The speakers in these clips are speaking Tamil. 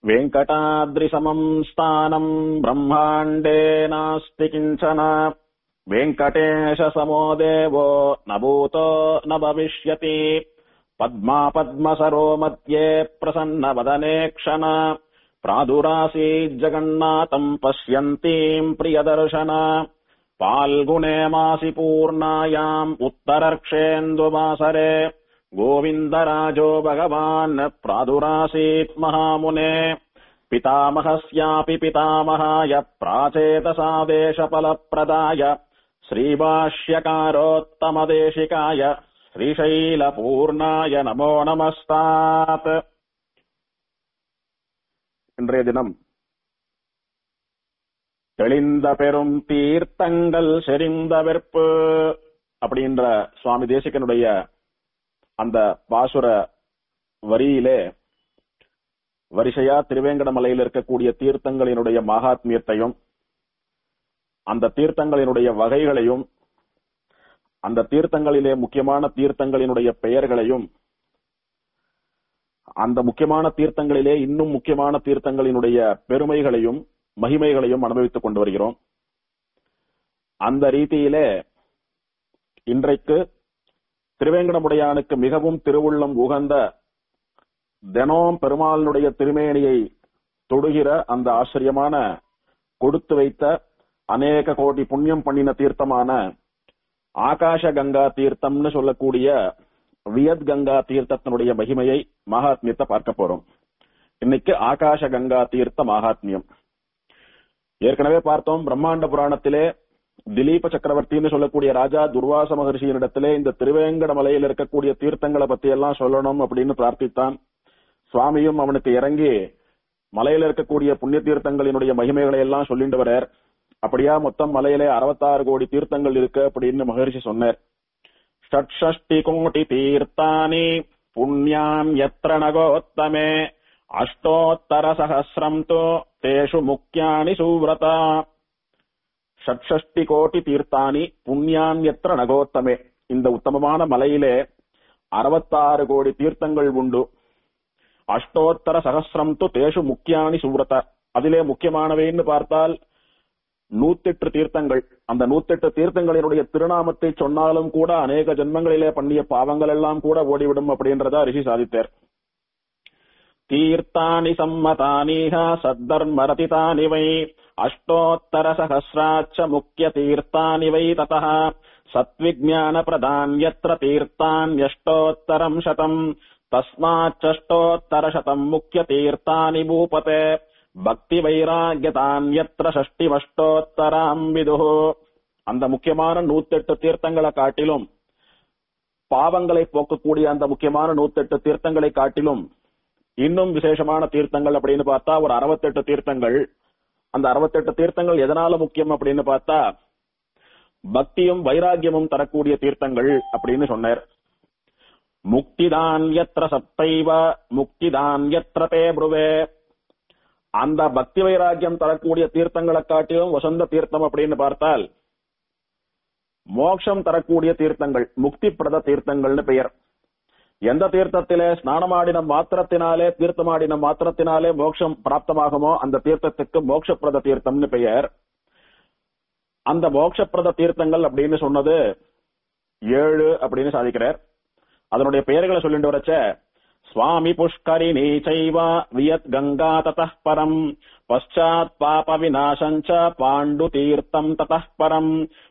वेङ्कटाद्रिसमम् स्थानम् ब्रह्माण्डे नास्ति किञ्चन वेङ्कटेशसमो देवो न भूतो न भविष्यति पद्मा पद्मसरो मध्ये प्रसन्नवदने क्षण प्रादुरासीज्जगन्नाथम् पश्यन्तीम् प्रियदर्शन फाल्गुणे मासि पूर्णायाम् उत्तरर्क्षेन्दुवासरे गोविन्दराजो भगवान् प्रादुरासीत् महामुने पितामहस्यापि पितामहाय प्राचेतसादेशफलप्रदाय श्रीभाष्यकारोत्तमदेशिकाय ஸ்ரீசைலபூர்ணாய நமோ நமஸ்தாத் இன்றைய தினம் தெளிந்த பெரும் தீர்த்தங்கள் செறிந்த வெற்பு அப்படின்ற சுவாமி தேசிகனுடைய அந்த பாசுர வரியிலே வரிசையா திருவேங்கடமலையில் இருக்கக்கூடிய தீர்த்தங்களினுடைய மகாத்மியத்தையும் அந்த தீர்த்தங்களினுடைய வகைகளையும் அந்த தீர்த்தங்களிலே முக்கியமான தீர்த்தங்களினுடைய பெயர்களையும் அந்த முக்கியமான தீர்த்தங்களிலே இன்னும் முக்கியமான தீர்த்தங்களினுடைய பெருமைகளையும் மகிமைகளையும் அனுபவித்துக் கொண்டு வருகிறோம் அந்த ரீதியிலே இன்றைக்கு திருவேங்கடமுடையானுக்கு மிகவும் திருவுள்ளம் உகந்த தினம் பெருமாளினுடைய திருமேனியை தொடுகிற அந்த ஆச்சரியமான கொடுத்து வைத்த அநேக கோடி புண்ணியம் பண்ணின தீர்த்தமான ஆகாஷ கங்கா தீர்த்தம்னு சொல்லக்கூடிய வியத் கங்கா தீர்த்தத்தினுடைய மகிமையை மகாத்மியத்தை பார்க்க போறோம் இன்னைக்கு ஆகாஷ கங்கா தீர்த்த மகாத்மியம் ஏற்கனவே பார்த்தோம் பிரம்மாண்ட புராணத்திலே திலீப சக்கரவர்த்தின்னு சொல்லக்கூடிய ராஜா துர்வாச மகர்ஷியினிடத்திலே இந்த திருவேங்கட மலையில் இருக்கக்கூடிய தீர்த்தங்களை பத்தி எல்லாம் சொல்லணும் அப்படின்னு பிரார்த்தித்தான் சுவாமியும் அவனுக்கு இறங்கி மலையில இருக்கக்கூடிய புண்ணிய தீர்த்தங்களினுடைய மகிமைகளை எல்லாம் சொல்லிட்டு வரார் அப்படியா மொத்தம் மலையிலே அறுபத்தாறு கோடி தீர்த்தங்கள் இருக்கு அப்படின்னு மகர்ஷி சொன்னார் ஷட்ஷஷ்டி கோடி தீர்த்தானி புண்ணியாம் எத்திர நகோத்தமே அஷ்டோத்தர சகசிரம் தோ தேஷு முக்கியானி சூவ்ரதா ஷட்ஷஷ்டி கோடி தீர்த்தானி புண்ணியான் எத்திர நகோத்தமே இந்த உத்தமமான மலையிலே அறுபத்தாறு கோடி தீர்த்தங்கள் உண்டு அஷ்டோத்தர சகசிரம் து தேஷு முக்கியானி சூரத அதிலே முக்கியமானவைன்னு பார்த்தால் நூத்தெட்டு தீர்த்தங்கள் அந்த நூத்தெட்டு தீர்த்தங்களினுடைய திருநாமத்தை சொன்னாலும் கூட அநேக ஜென்மங்களிலே பண்ணிய பாவங்கள் எல்லாம் கூட ஓடிவிடும் அப்படின்றதா ரிஷி சாதித்தார் தீர்த்தானி சம்மதானீக சத்தர்மரதிதானி வை அஷ்டோத்தர சகசிராச்ச முக்கிய தீர்த்தானி வை ததः சத்விஜான பிரதான்யத்ர தீர்த்தான்யஷ்டோத்தரம் சதம் தஸ்மாச்சஷ்டோத்தர சதம் முக்கிய தீர்த்தானி பூபதே பக்தி வைராகியதான்யத்ர ஷஷ்டிமஷ்டோத்தராம் விதுஹு அந்த முக்கியமான நூத்தெட்டு தீர்த்தங்களை காட்டிலும் பாவங்களை போக்கக்கூடிய அந்த முக்கியமான நூத்தெட்டு தீர்த்தங்களை காட்டிலும் இன்னும் விசேஷமான தீர்த்தங்கள் அப்படின்னு பார்த்தா ஒரு அறுபத்தெட்டு தீர்த்தங்கள் அந்த அறுபத்தெட்டு தீர்த்தங்கள் எதனால முக்கியம் அப்படின்னு பார்த்தா பக்தியும் வைராகியமும் தரக்கூடிய தீர்த்தங்கள் அப்படின்னு சொன்னார் முக்திதான் எத்திர சத்தைவ முக்திதான் எத்திர தே புருவே அந்த பக்தி வைராக்கியம் தரக்கூடிய தீர்த்தங்களை காட்டிலும் வசந்த தீர்த்தம் அப்படின்னு பார்த்தால் மோட்சம் தரக்கூடிய தீர்த்தங்கள் முக்தி பிரத தீர்த்தங்கள்னு பெயர் எந்த தீர்த்தத்திலே ஸ்நானமாடின மாத்திரத்தினாலே தீர்த்தமாடின மாத்திரத்தினாலே மோட்சம் பிராப்தமாகுமோ அந்த தீர்த்தத்துக்கு மோட்சப்பிரத தீர்த்தம்னு பெயர் அந்த மோட்சப்பிரத தீர்த்தங்கள் அப்படின்னு சொன்னது ஏழு அப்படின்னு சாதிக்கிறார் அதனுடைய பெயர்களை சொல்லிட்டு வரச்ச स्वामि पुष्करिणी चैव वियत् गङ्गा ततः परम् पश्चात् पापविनाशम् च पाण्डुतीर्थम् ततः परम्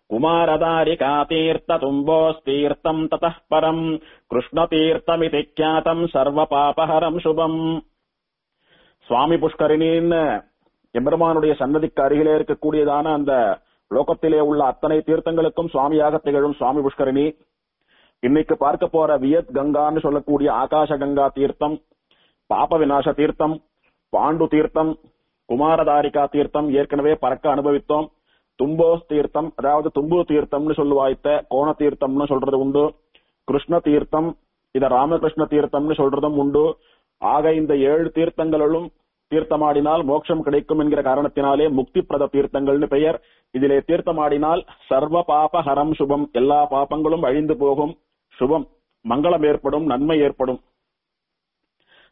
कुमारदारिकातीर्थतुम्बोस्तीर्थम् ततः परम् कृष्णतीर्थमिति ख्यातम् सर्वपापहरम् शुभम् சுவாமி புஷ்கரிணின்னு எம்பெருமானுடைய சன்னதிக்கு அருகிலே இருக்கக்கூடியதான அந்த லோகத்திலே உள்ள அத்தனை தீர்த்தங்களுக்கும் சுவாமியாக திகழும் சுவாமி புஷ்கரிணி இன்னைக்கு பார்க்க போற வியத் கங்கான்னு சொல்லக்கூடிய ஆகாஷ கங்கா தீர்த்தம் பாப விநாச தீர்த்தம் பாண்டு தீர்த்தம் குமாரதாரிகா தீர்த்தம் ஏற்கனவே பறக்க அனுபவித்தோம் தும்போஸ் தீர்த்தம் அதாவது தும்பு தீர்த்தம்னு சொல்லுவாய்த்த கோண தீர்த்தம்னு சொல்றது உண்டு கிருஷ்ண தீர்த்தம் இத ராமகிருஷ்ண தீர்த்தம்னு சொல்றதும் உண்டு ஆக இந்த ஏழு தீர்த்தங்களிலும் தீர்த்தமாடினால் மோட்சம் கிடைக்கும் என்கிற காரணத்தினாலே முக்தி பிரத தீர்த்தங்கள்னு பெயர் இதிலே தீர்த்தமாடினால் சர்வ பாப ஹரம் சுபம் எல்லா பாபங்களும் அழிந்து போகும் சுபம் மங்களம் ஏற்படும் நன்மை ஏற்படும்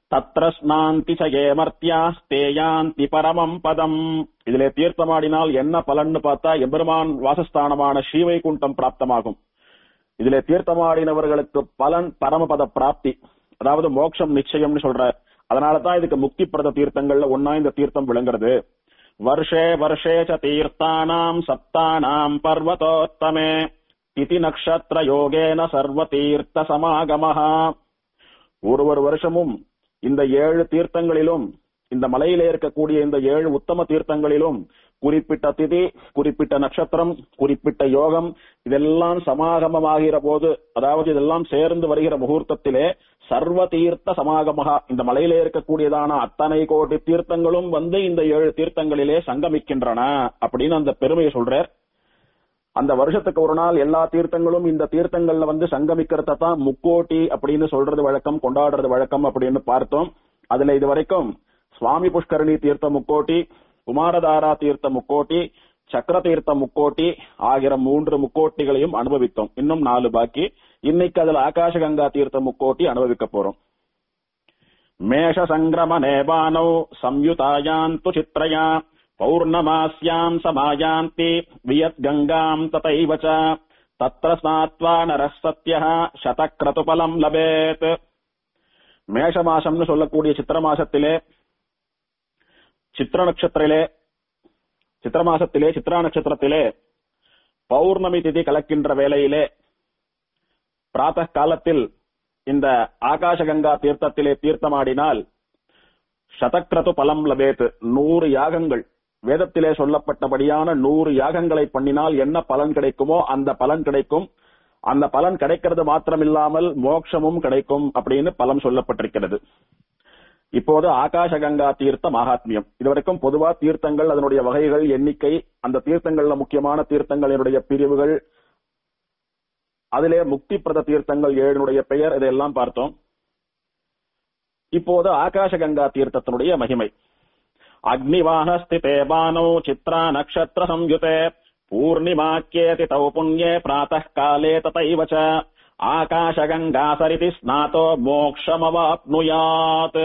தத்ர ஸ்நாந்தி சயேமர்த்தியாஸ்தேயாந்தி பரமம் பதம் இதிலே தீர்த்தமாடினால் என்ன பலன்னு பார்த்தா எம்பெருமான் வாசஸ்தானமான ஸ்ரீவைகுண்டம் பிராப்தமாகும் இதிலே தீர்த்தமாடினவர்களுக்கு பலன் பரமபத பிராப்தி அதாவது மோட்சம் நிச்சயம்னு சொல்ற அதனால தான் இதுக்கு முக்தி பிரத தீர்த்தங்கள்ல ஒன்னா இந்த தீர்த்தம் விளங்குறது வருஷே வருஷே ச தீர்த்தானாம் சப்தானாம் பர்வதோத்தமே திதி நக்ஷத்திர யோகேன சர்வ தீர்த்த சமாகமஹா ஒரு ஒரு வருஷமும் இந்த ஏழு தீர்த்தங்களிலும் இந்த மலையிலே இருக்கக்கூடிய இந்த ஏழு உத்தம தீர்த்தங்களிலும் குறிப்பிட்ட திதி குறிப்பிட்ட நட்சத்திரம் குறிப்பிட்ட யோகம் இதெல்லாம் சமாகமமாகிற போது அதாவது இதெல்லாம் சேர்ந்து வருகிற முகூர்த்தத்திலே சர்வ தீர்த்த சமாகமகா இந்த மலையிலே இருக்கக்கூடியதான அத்தனை கோடி தீர்த்தங்களும் வந்து இந்த ஏழு தீர்த்தங்களிலே சங்கமிக்கின்றன அப்படின்னு அந்த பெருமையை சொல்றார் அந்த வருஷத்துக்கு ஒரு நாள் எல்லா தீர்த்தங்களும் இந்த தீர்த்தங்கள்ல வந்து சங்கமிக்கிறத தான் முக்கோட்டி அப்படின்னு சொல்றது வழக்கம் கொண்டாடுறது வழக்கம் அப்படின்னு பார்த்தோம் அதுல இது வரைக்கும் சுவாமி புஷ்கரணி தீர்த்த முக்கோட்டி குமாரதாரா தீர்த்த முக்கோட்டி சக்கர தீர்த்த முக்கோட்டி ஆகிற மூன்று முக்கோட்டிகளையும் அனுபவித்தோம் இன்னும் நாலு பாக்கி இன்னைக்கு அதுல ஆகாசகங்கா தீர்த்த முக்கோட்டி அனுபவிக்க போறோம் மேஷ சங்கிரம நேபானௌ சம்யுதாயாந்து சித்ரயா பௌர்ணமாஸ்யாம் சமாயாந்தி வியத் கங்காம் ததைவ ச தத்ர ஸ்நாத்வா நரः சத்யः சதக்ரதுபலம் லபேத் மேஷ மாசம்னு சொல்லக்கூடிய சித்திர மாசத்திலே சித்திர நட்சத்திரத்திலே சித்திர மாசத்திலே சித்ரா நட்சத்திரத்திலே பௌர்ணமி திதி கலக்கின்ற வேளையிலே பிராத்த காலத்தில் இந்த ஆகாசகங்கா தீர்த்தத்திலே தீர்த்தமாடினால் சதக்ரது பலம் லபேத் நூறு யாகங்கள் வேதத்திலே சொல்லப்பட்டபடியான நூறு யாகங்களை பண்ணினால் என்ன பலன் கிடைக்குமோ அந்த பலன் கிடைக்கும் அந்த பலன் கிடைக்கிறது மாத்திரமில்லாமல் மோட்சமும் கிடைக்கும் அப்படின்னு பலம் சொல்லப்பட்டிருக்கிறது இப்போது ஆகாசகங்கா தீர்த்த மகாத்மியம் இதுவரைக்கும் பொதுவா தீர்த்தங்கள் அதனுடைய வகைகள் எண்ணிக்கை அந்த தீர்த்தங்கள்ல முக்கியமான தீர்த்தங்களினுடைய பிரிவுகள் அதிலே முக்தி பிரத தீர்த்தங்கள் ஏழுனுடைய பெயர் இதையெல்லாம் பார்த்தோம் இப்போது ஆகாசகங்கா தீர்த்தத்தினுடைய மகிமை அக்னிவாகஸ்திதே பானோ சித்ரா நக்ஷத்திர சம்யுதே பூர்ணிமாக்கியேதி தௌ புண்ணியே பிராத்தः காலே ததைவ ச ஆகாசகங்கா சரிதி ஸ்நாதோ மோக்ஷமவாப்னுயாத்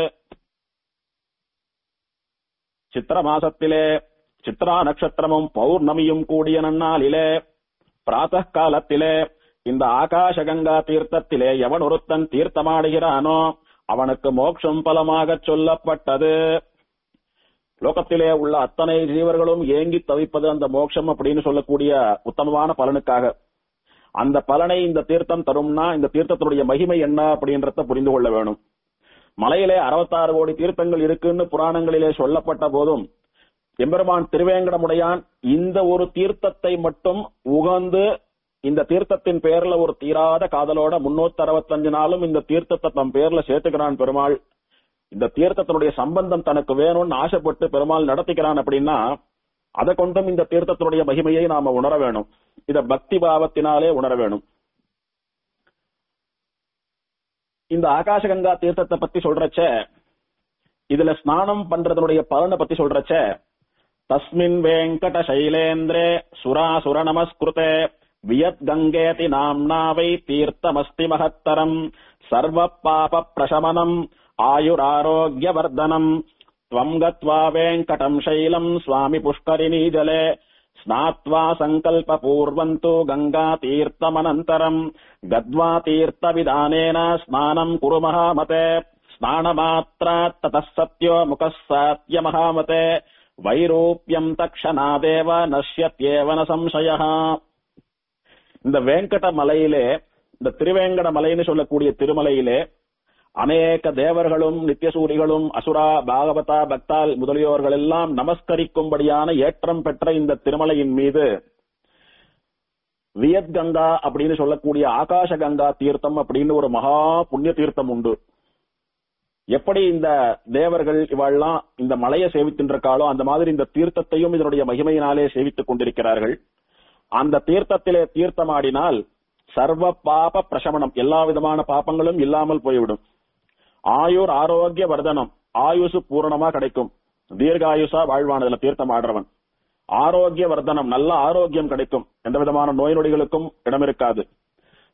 சித்திர மாசத்திலே சித்ரா நட்சத்திரமும் பௌர்ணமியும் கூடிய நன்னாளிலே பிராத்த காலத்திலே இந்த ஆகாசகங்கா தீர்த்தத்திலே எவன் ஒருத்தன் தீர்த்தமாடுகிறானோ அவனுக்கு மோட்சம் பலமாகச் சொல்லப்பட்டது லோகத்திலே உள்ள அத்தனை ஜீவர்களும் ஏங்கி தவிப்பது அந்த மோட்சம் அப்படின்னு சொல்லக்கூடிய உத்தமமான பலனுக்காக அந்த பலனை இந்த தீர்த்தம் தரும்னா இந்த தீர்த்தத்தினுடைய மகிமை என்ன அப்படின்றத புரிந்து கொள்ள வேணும் மலையிலே அறுபத்தாறு கோடி தீர்த்தங்கள் இருக்குன்னு புராணங்களிலே சொல்லப்பட்ட போதும் எம்பெருமான் திருவேங்கடமுடையான் இந்த ஒரு தீர்த்தத்தை மட்டும் உகந்து இந்த தீர்த்தத்தின் பேர்ல ஒரு தீராத காதலோட முன்னூத்தி அறுபத்தஞ்சு நாளும் இந்த தீர்த்தத்தை தம் பேர்ல சேர்த்துக்கிறான் பெருமாள் இந்த தீர்த்தத்தினுடைய சம்பந்தம் தனக்கு வேணும்னு ஆசைப்பட்டு பெருமாள் நடத்திக்கிறான் அப்படின்னா அதை கொண்டும் இந்த தீர்த்தத்தினுடைய மகிமையை நாம உணர வேணும் இத பக்தி பாவத்தினாலே உணர வேணும் இந்த ஆகாசகங்கா தீர்த்தத்தை பத்தி சொல்றச்ச இதுல ஸ்நானம் பண்றதனுடைய பலனை பத்தி சொல்றச்ச தஸ்மின் வேங்கட சைலேந்திரே சுராசுர நமஸ்கிருதே வியத் கங்கேதி நாம்னா வை தீர்த்தமஸ்தி மகத்தரம் சர்வ பாப பிரசமனம் ஆயுராரோக்கியவர்தனம் त्वम् गत्वा वेङ्कटम् शैलम् स्वामि पुष्करिणी जले स्नात्वा सङ्कल्पपूर्वम् तु गङ्गातीर्थमनन्तरम् गत्वा तीर्थविधानेन स्नानम् कुरु महामते स्नानमात्रात् ततः सत्यो मुखः सात्य महामते வைரூப்பியம் தக்ஷணாதேவ நஷ்யத்யேவ ந சம்சய இந்த வேங்கட மலையிலே இந்த திருவேங்கட மலைன்னு சொல்லக்கூடிய திருமலையிலே அநேக தேவர்களும் நித்தியசூரிகளும் அசுரா பாகவதா பக்தால் முதலியோர்கள் எல்லாம் நமஸ்கரிக்கும்படியான ஏற்றம் பெற்ற இந்த திருமலையின் மீது வியத் கங்கா அப்படின்னு சொல்லக்கூடிய ஆகாச கங்கா தீர்த்தம் அப்படின்னு ஒரு மகா புண்ணிய தீர்த்தம் உண்டு எப்படி இந்த தேவர்கள் இவாள்லாம் இந்த மலையை சேவித்தின்றிருக்காளோ அந்த மாதிரி இந்த தீர்த்தத்தையும் இதனுடைய மகிமையினாலே சேவித்துக் கொண்டிருக்கிறார்கள் அந்த தீர்த்தத்திலே தீர்த்தமாடினால் சர்வ பாப பிரசமனம் எல்லா விதமான பாப்பங்களும் இல்லாமல் போய்விடும் ஆயுர் ஆரோக்கிய வர்தனம் ஆயுசு பூரணமா கிடைக்கும் தீர்காயுசா வாழ்வானதுல தீர்த்தம் ஆடுறவன் ஆரோக்கிய வர்தனம் நல்ல ஆரோக்கியம் கிடைக்கும் எந்த விதமான நோய் நொடிகளுக்கும் இடம் இருக்காது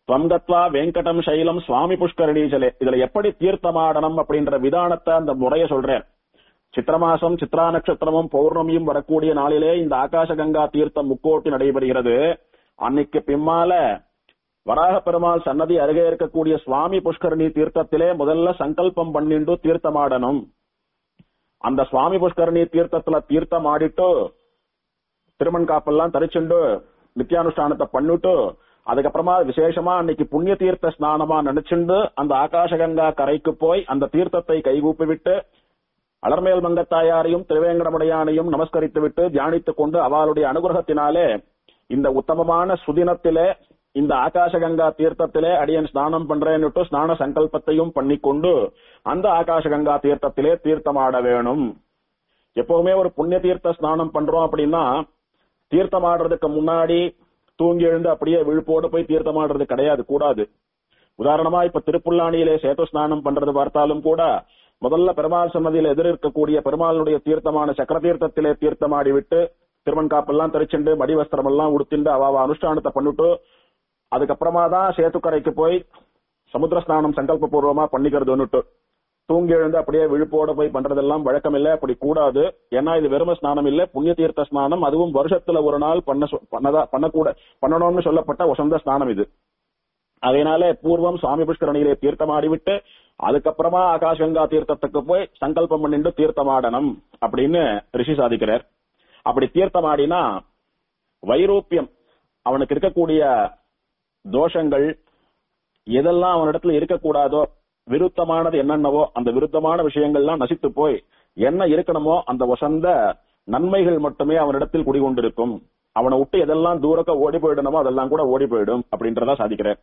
துவங்கத்வா வெங்கடம் சைலம் சுவாமி புஷ்கரணி ஜலே இதுல எப்படி தீர்த்தமாடனம் அப்படின்ற விதானத்தை அந்த முறைய சொல்றேன் சித்திர மாசம் சித்ரா நட்சத்திரமும் பௌர்ணமியும் வரக்கூடிய நாளிலே இந்த ஆகாச கங்கா தீர்த்தம் முக்கோட்டி நடைபெறுகிறது அன்னைக்கு பின்னால வராக பெருமாள் சன்னதி அருகே இருக்கக்கூடிய சுவாமி புஷ்கரணி தீர்த்தத்திலே முதல்ல சங்கல்பம் பண்ணிண்டு தீர்த்தமாடணும் அந்த சுவாமி புஷ்கரணி தீர்த்தத்துல தீர்த்தம் ஆடிட்டு திருமண் காப்பெல்லாம் தரிச்சுண்டு நித்தியானுஷ்டானத்தை பண்ணிட்டு அதுக்கப்புறமா விசேஷமா அன்னைக்கு புண்ணிய தீர்த்த ஸ்நானமா நினைச்சுண்டு அந்த ஆகாசகங்கா கரைக்கு போய் அந்த தீர்த்தத்தை கைகூப்பி விட்டு அலர்மேல் மங்கத்தாயாரையும் திருவேங்கடமுடையானையும் நமஸ்கரித்து விட்டு தியானித்துக் கொண்டு அவளுடைய அனுகிரகத்தினாலே இந்த உத்தமமான சுதினத்திலே இந்த ஆகாசகங்கா தீர்த்தத்திலே அடியன் ஸ்நானம் பண்றேன்னுட்டு ஸ்நான சங்கல்பத்தையும் பண்ணிக்கொண்டு அந்த ஆகாசகங்கா தீர்த்தத்திலே தீர்த்தமாட வேணும் எப்பவுமே ஒரு புண்ணிய தீர்த்த ஸ்நானம் பண்றோம் அப்படின்னா தீர்த்தமாடுறதுக்கு முன்னாடி தூங்கி எழுந்து அப்படியே விழுப்போடு போய் தீர்த்தமாடுறது கிடையாது கூடாது உதாரணமா இப்ப திருப்புல்லானியிலே சேத்து ஸ்நானம் பண்றது பார்த்தாலும் கூட முதல்ல பெருமாள் சன்னதியில் எதிர் இருக்கக்கூடிய பெருமாளுடைய தீர்த்தமான சக்கர தீர்த்தத்திலே தீர்த்தமாடி விட்டு திருமண் காப்பெல்லாம் தரிச்சுண்டு மடி வஸ்திரம் எல்லாம் உடுத்திண்டு அவ அனுஷ்டானத்தை பண்ணிட்டு அதுக்கப்புறமா தான் சேத்துக்கரைக்கு போய் சமுத்திர ஸ்நானம் சங்கல்ப பூர்வமா பண்ணிக்கிறதுன்னுட்டு தூங்கி எழுந்து அப்படியே விழுப்போட போய் பண்றதெல்லாம் வழக்கம் இல்ல அப்படி கூடாது ஏன்னா இது வெறும ஸ்நானம் இல்ல புண்ணிய தீர்த்த ஸ்நானம் அதுவும் வருஷத்துல ஒரு நாள் பண்ண சொ- பண்ணதா பண்ணக்கூட பண்ணணும்னு சொல்லப்பட்ட வசந்த ஸ்நானம் இது அதனால பூர்வம் சுவாமி புஷ்கரணியிலே தீர்த்தமாடி விட்டு அதுக்கப்புறமா ஆகாஷங்கா தீர்த்தத்துக்கு போய் சங்கல்பம் பண்ணிட்டு தீர்த்தமாடணும் அப்படின்னு ரிஷி சாதிக்கிறார் அப்படி தீர்த்தமாடினா வைரூப்பியம் அவனுக்கு இருக்கக்கூடிய தோஷங்கள் எதெல்லாம் அவனிடத்துல இருக்கக்கூடாதோ விருத்தமானது என்னென்னவோ அந்த விருத்தமான விஷயங்கள்லாம் நசித்து போய் என்ன இருக்கணுமோ அந்த வசந்த நன்மைகள் மட்டுமே அவனிடத்தில் குடிகொண்டிருக்கும் அவனை விட்டு எதெல்லாம் தூரக்க ஓடி போயிடணுமோ அதெல்லாம் கூட ஓடி போயிடும் அப்படின்றதா சாதிக்கிறேன்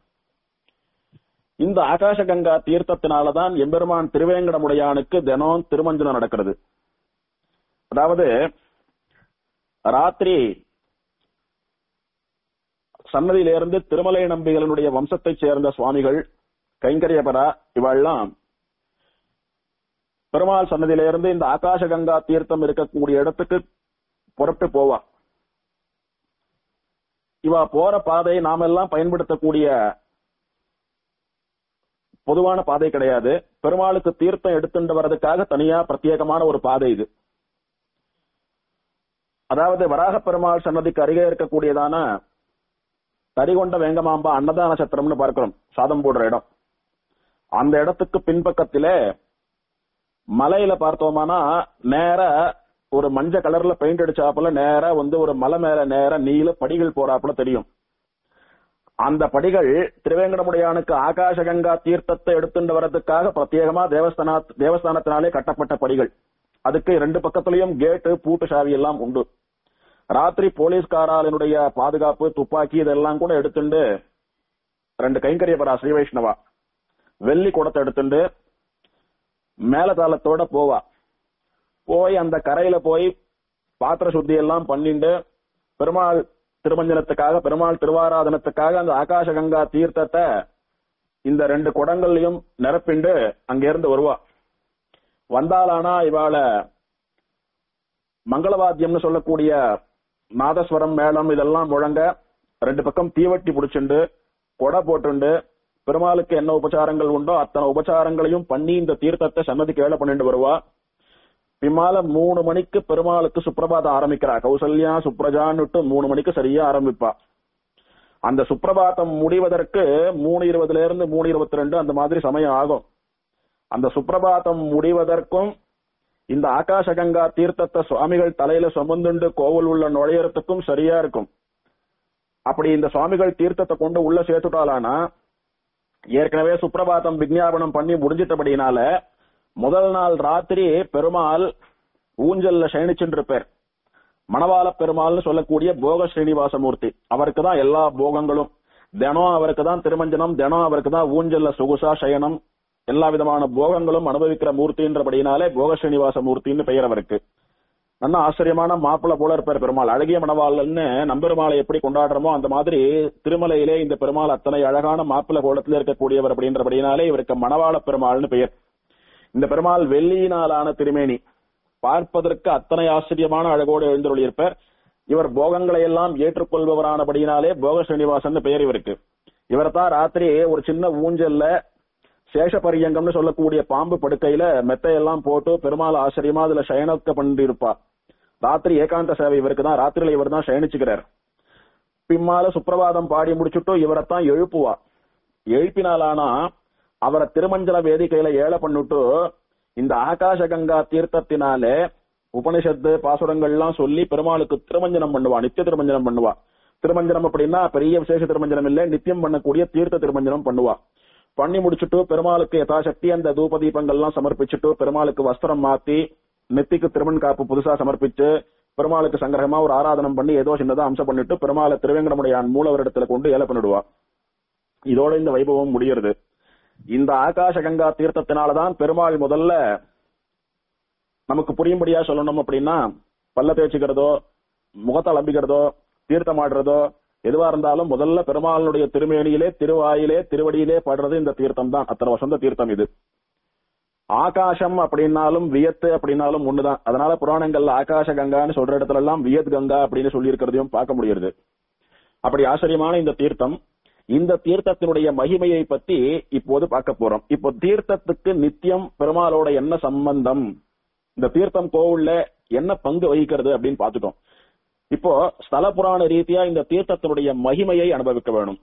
இந்த ஆகாச கங்கா தீர்த்தத்தினாலதான் எம்பெருமான் திருவேங்கடமுடையானுக்கு தினம் திருமஞ்சனம் நடக்கிறது அதாவது ராத்திரி சன்னதியிலிருந்து திருமலை நம்பிகளினுடைய வம்சத்தைச் சேர்ந்த சுவாமிகள் கைங்கரியபரா இவெல்லாம் பெருமாள் சன்னதியிலிருந்து இந்த ஆகாச கங்கா தீர்த்தம் இருக்கக்கூடிய இடத்துக்கு புறப்பட்டு போவா இவ போற பாதை நாமெல்லாம் பயன்படுத்தக்கூடிய பொதுவான பாதை கிடையாது பெருமாளுக்கு தீர்த்தம் எடுத்துட்டு வர்றதுக்காக தனியா பிரத்யேகமான ஒரு பாதை இது அதாவது வராக பெருமாள் சன்னதிக்கு அருகே இருக்கக்கூடியதான தரிகொண்ட வேங்கமாம்பா அன்னதான சத்திரம்னு பார்க்கிறோம் சாதம் போடுற இடம் அந்த இடத்துக்கு பின்பக்கத்திலே மலையில பார்த்தோமானா நேர ஒரு மஞ்ச கலர்ல பெயிண்ட் அடிச்சாப்புல நேரா வந்து ஒரு மலை மேல நேரா நீல படிகள் போறாப்புல தெரியும் அந்த படிகள் திருவேங்கடமுடையானுக்கு ஆகாசகங்கா தீர்த்தத்தை எடுத்துட்டு வர்றதுக்காக பிரத்யேகமா தேவஸ்தான தேவஸ்தானத்தினாலே கட்டப்பட்ட படிகள் அதுக்கு ரெண்டு பக்கத்துலயும் கேட்டு பூட்டு சாவி எல்லாம் உண்டு ராத்திரி போலீஸ்காராலினுடைய பாதுகாப்பு துப்பாக்கி இதெல்லாம் கூட எடுத்துண்டு ரெண்டு கைங்கரியபரா ஸ்ரீ வைஷ்ணவா வெள்ளி குடத்தை எடுத்துண்டு மேலதாளத்தோட போவா போய் அந்த கரையில போய் பாத்திர சுத்தி எல்லாம் பண்ணிண்டு பெருமாள் திருமஞ்சனத்துக்காக பெருமாள் திருவாராதனத்துக்காக அந்த ஆகாச கங்கா தீர்த்தத்தை இந்த ரெண்டு குடங்கள்லயும் நிரப்பிண்டு அங்க இருந்து வருவா வந்தாலானா இவாள மங்களவாத்தியம்னு சொல்லக்கூடிய நாதஸ்வரம் மேளம் இதெல்லாம் முழங்க ரெண்டு பக்கம் தீவட்டி புடிச்சுண்டு கொடை போட்டுண்டு பெருமாளுக்கு என்ன உபச்சாரங்கள் உண்டோ அத்தனை உபச்சாரங்களையும் பண்ணி இந்த தீர்த்தத்தை சன்னதிக்கு வேலை பண்ணிட்டு வருவா பின்னால மூணு மணிக்கு பெருமாளுக்கு சுப்பிரபாதம் ஆரம்பிக்கிறா கௌசல்யா சுப்ரஜான்னுட்டு மூணு மணிக்கு சரியா ஆரம்பிப்பா அந்த சுப்பிரபாதம் முடிவதற்கு மூணு இருபதுல இருந்து மூணு இருபத்தி ரெண்டு அந்த மாதிரி சமயம் ஆகும் அந்த சுப்பிரபாதம் முடிவதற்கும் இந்த ஆகாசகங்கா தீர்த்தத்தை சுவாமிகள் தலையில சுமந்துண்டு கோவில் உள்ள நுழையறதுக்கும் சரியா இருக்கும் அப்படி இந்த சுவாமிகள் தீர்த்தத்தை கொண்டு உள்ள சேர்த்துட்டாலானா ஏற்கனவே சுப்பிரபாதம் விஞ்ஞாபனம் பண்ணி முடிஞ்சிட்டபடினால முதல் நாள் ராத்திரி பெருமாள் ஊஞ்சல்ல சயனிச்சுட்டு இருப்பார் மணவாள பெருமாள்னு சொல்லக்கூடிய போக ஸ்ரீனிவாசமூர்த்தி அவருக்கு தான் எல்லா போகங்களும் தினம் அவருக்கு தான் திருமஞ்சனம் தினம் அவருக்கு தான் ஊஞ்சல்ல சொகுசா சயனம் எல்லா விதமான போகங்களும் அனுபவிக்கிற மூர்த்தின்றபடினாலே போக ஸ்ரீனிவாச மூர்த்தின்னு பெயர் அவருக்கு நல்ல ஆச்சரியமான மாப்பிள்ளை போல இருப்பார் பெருமாள் அழகிய மணவாளன்னு நம்பெருமாளை எப்படி கொண்டாடுறோமோ அந்த மாதிரி திருமலையிலே இந்த பெருமாள் அத்தனை அழகான மாப்பிள்ளை கோலத்தில் இருக்கக்கூடியவர் அப்படின்றபடினாலே இவருக்கு மணவாள பெருமாள்னு பெயர் இந்த பெருமாள் வெள்ளியினாலான திருமேனி பார்ப்பதற்கு அத்தனை ஆச்சரியமான அழகோடு எழுந்தருளியிருப்பார் இவர் போகங்களை எல்லாம் ஏற்றுக்கொள்பவரானபடியினாலே போக ஸ்ரீனிவாசன் பெயர் இவருக்கு இவரைத்தான் ராத்திரி ஒரு சின்ன ஊஞ்சல்ல சேஷபரியங்கம்னு சொல்லக்கூடிய பாம்பு படுக்கையில மெத்தையெல்லாம் போட்டு பெருமாள் ஆச்சரியமா அதுல சயனக்க பண்ணிருப்பா ராத்திரி ஏகாந்த சேவை இவருக்கு தான் ராத்திரியில இவர் தான் சயனிச்சுக்கிறார் பின்னால சுப்பிரபாதம் பாடி முடிச்சுட்டு இவரைத்தான் எழுப்புவா எழுப்பினாலானா அவரை திருமஞ்சன வேதிக்கையில ஏழை பண்ணிட்டு இந்த ஆகாச கங்கா தீர்த்தத்தினாலே உபனிஷத்து பாசுரங்கள்லாம் சொல்லி பெருமாளுக்கு திருமஞ்சனம் பண்ணுவா நித்திய திருமஞ்சனம் பண்ணுவா திருமஞ்சனம் அப்படின்னா பெரிய விசேஷ திருமஞ்சனம் இல்ல நித்தியம் பண்ணக்கூடிய தீர்த்த திருமஞ்சனம் பண்ணுவா பண்ணி முடிச்சுட்டு பெருமாளுக்கு யதாசக்தி அந்த தூப தீபங்கள்லாம் சமர்ப்பிச்சுட்டு பெருமாளுக்கு வஸ்திரம் மாத்தி நெத்திக்கு திருமண் காப்பு புதுசா சமர்ப்பிச்சு பெருமாளுக்கு சங்கிரகமா ஒரு ஆராதனம் பண்ணி ஏதோ சின்னதா அம்சம் பண்ணிட்டு பெருமாளை திருவேங்கடமுடையான் மூலவரிடத்துல கொண்டு ஏல பண்ணிடுவா இதோட இந்த வைபவம் முடியறது இந்த ஆகாச கங்கா தீர்த்தத்தினாலதான் பெருமாள் முதல்ல நமக்கு புரியும்படியா சொல்லணும் அப்படின்னா பல்ல தேய்ச்சிக்கிறதோ முகத்தை அலம்பிக்கிறதோ தீர்த்தமாடுறதோ எதுவா இருந்தாலும் முதல்ல பெருமாளுடைய திருமேனியிலே திருவாயிலே திருவடியிலே படுறது இந்த தீர்த்தம் தான் அத்தனை வசந்த தீர்த்தம் இது ஆகாசம் அப்படின்னாலும் வியத்து அப்படின்னாலும் ஒண்ணுதான் அதனால புராணங்கள்ல ஆகாச கங்கான்னு சொல்ற இடத்துல எல்லாம் வியத் கங்கா அப்படின்னு சொல்லி இருக்கிறதையும் பார்க்க முடியுது அப்படி ஆச்சரியமான இந்த தீர்த்தம் இந்த தீர்த்தத்தினுடைய மகிமையை பத்தி இப்போது பார்க்க போறோம் இப்போ தீர்த்தத்துக்கு நித்தியம் பெருமாளோட என்ன சம்பந்தம் இந்த தீர்த்தம் கோவில்ல என்ன பங்கு வகிக்கிறது அப்படின்னு பார்த்துட்டோம் இப்போ ஸ்தல புராண ரீதியா இந்த தீர்த்தத்தினுடைய மகிமையை அனுபவிக்க வேணும்